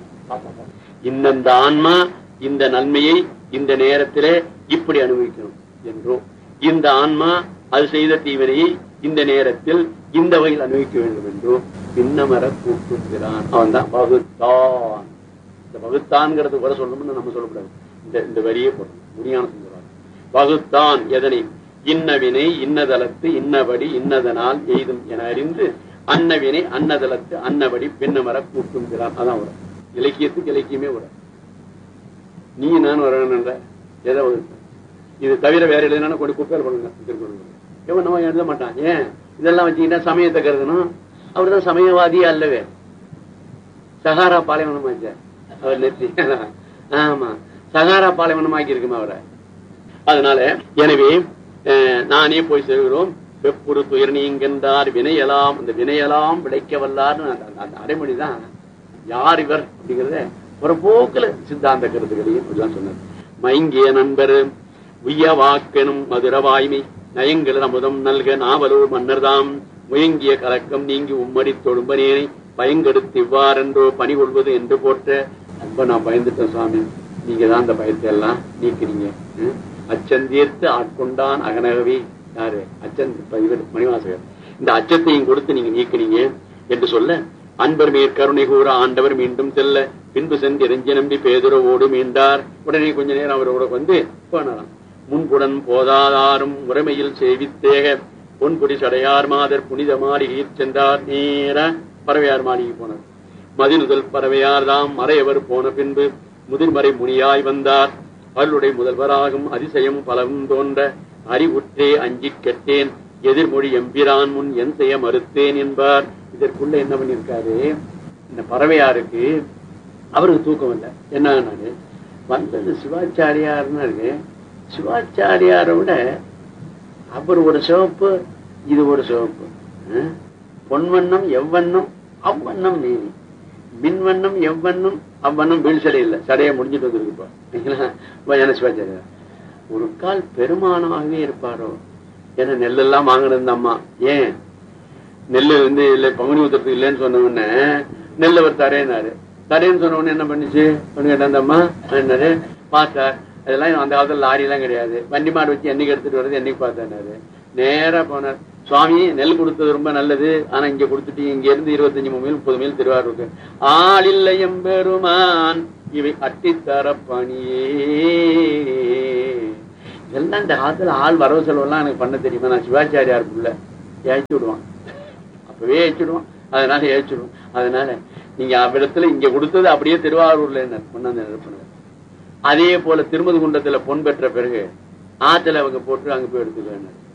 இந்த ஆன்மா இந்த நன்மையை இந்த நேரத்திலே இப்படி அனுபவிக்கணும் என்றோ இந்த ஆன்மா அது செய்த தீவினையை இந்த நேரத்தில் இந்த வகையில் அனுபவிக்க வேண்டும் என்றோ பின்னமர கூட்டுகிறான் அவன் தான் வகுத்தான் இந்த வகுத்தான்ங்கிறது வர சொல்லணும்னு நம்ம சொல்லக்கூடாது இந்த இந்த வரியே போடணும் முடியான சொல்றாங்க வகுத்தான் எதனை இன்னவினை இன்னதலத்து இன்னபடி இன்னதனால் எய்தும் என அறிந்து அன்னவினை அன்னதலத்து அன்னபடி பின்னமர கூட்டுங்கிறான் அதான் வரும் இலக்கியத்துக்கு இலக்கியமே வரும் நீ நான் வரணுன்ற எதை வகுத்த இது தவிர வேற எழுதுனா கொண்டு குப்பையில் பண்ணுங்க திருக்குறள் எவன் நம்ம எழுத மாட்டான் ஏன் இதெல்லாம் வச்சுக்கிட்டா சமயத்தை கருதணும் அவர் தான் சமயவாதி அல்லவே சகாரா பாலைவனமாச்ச அவர் நெத்தி ஆமா சகாரா பாலைவனமாக்கி இருக்குமா அவரை அதனால எனவே அஹ், நானே போய் செல்கிறோம் வெப்புறு துயர் நீங்கென்றார் வினையலாம் அந்த வினையலாம் விளைக்க வல்லார்னு அந்த- அந்த- அந்த அடைமொழி தான் யார் இவர் அப்படிங்கறத ஒரு போக்குல சித்தாந்த கருத்துக்களையும் இப்படிதான் சொன்னார் மயங்கிய நண்பர் உய்ய வாக்கெனும் மதுரவாய்மை நயங்கள் அமுதம் நல்க நாவலூர் மன்னர்தாம் முயங்கிய கலக்கம் நீங்கி உம்மடி தொழும்பனேனை பயங்கெடுத்து இவ்வாறென்றோ பணி கொள்வது என்று போட்ட ரொம்ப நான் பயந்துட்டேன் சுவாமி நீங்க தான் அந்த பயத்தை எல்லாம் நீக்கிறீங்க ம்? அச்சந்தீர்த்து ஆட்கொண்டான் அகனகவே யாரு அச்சன் இப்ப இவர் மணிவாசகர் இந்த அச்சத்தையும் கொடுத்து நீங்க நீக்கிறீங்க என்று சொல்ல அன்பர் மேற்கருணை கூற ஆண்டவர் மீண்டும் செல்ல பின்பு சென்று இறைஞ்சி நம்பி பேதுரவோடு மீண்டார் உடனே கொஞ்ச நேரம் அவரோட வந்து போனாராம் முன்புடன் போதாதாரும் முறைமையில் சேவித்தேக பொன்புடி சடையார் மாதர் புனித மாளிகையில் சென்றார் நேர பறவையார் மாளிகை போனார் மதிநுதல் பறவையார் தாம் மறையவர் போன பின்பு முதிர்மறை முனியாய் வந்தார் அவர்களுடைய முதல்வராகும் அதிசயம் பலவும் தோன்ற அறிவுற்றே அஞ்சிக் கெட்டேன் எதிர்மொழி எம்பிரான் முன் என் செய்ய மறுத்தேன் என்பார் இதற்குள்ள என்ன பண்ணிருக்காரு இந்த பறவையாருக்கு அவருக்கு தூக்கம் இல்லை என்னன்னாரு வந்தது சிவாச்சாரியார்னு இருக்கு சிவாச்சாரியாரை விட அவர் ஒரு சிவப்பு இது ஒரு சிவப்பு அஹ்? பொன்வண்ணம் எவ்வண்ணம் அவ்வண்ணம் நீதி மின்வண்ணம் எவ்வண்ணம் அவ்வண்ணம் வீழ் சடை இல்லை சடையை முடிஞ்சிட்டு வந்துருக்குப்பா என்ன சிவாச்சாரியார் ஒரு கால் பெருமானமாகவே இருப்பாரோ ஏன்னா நெல்லெல்லாம் வாங்கினது இந்த அம்மா ஏன் நெல்லு வந்து இல்ல பங்குனி உத்திரத்துக்கு இல்லைன்னு சொன்ன உடனே நெல் அவர் தரேனாரு தரேன்னு சொன்ன உடனே என்ன பண்ணுச்சு ஒண்ணு கேட்டா அந்த அம்ா என்னாரு பார்த்தார் அதெல்லாம் அந்த காலத்துல லாரி எல்லாம் கிடையாது வண்டி மாடு வச்சு என்னைக்கு எடுத்துட்டு வர்றது என்னைக்கு பார்த்தாரு நேரா போனார் சுவாமி நெல் கொடுத்தது ரொம்ப நல்லது ஆனா இங்க கொடுத்துட்டீங்க இங்க இருந்து இருபத்தஞ்சு மைல் முப்பது மைல் திருவாரூருக்கு ஆளில்லை எம்பெருமான் இவை அட்டித்தர பணியே இதெல்லாம் இந்த காலத்துல ஆள் வரவு செலவெல்லாம் எனக்கு பண்ண தெரியுமா நான் சிவாச்சாரியார் புள்ள ஏச்சு விடுவான் அப்பவே ஏச்சிடுவான் அதனால ஏச்சிடுவோம் அதனால நீங்க அவ்விடத்துல இங்க கொடுத்தது அப்படியே திருவாரூர்ல என்ன கொண்டாந்து நிரப்புனது அதே போல திருமது குண்டத்துல பொன் பெற்ற பிறகு ஆத்துல அவங்க போட்டு அங்க போய் எடுத்துக்க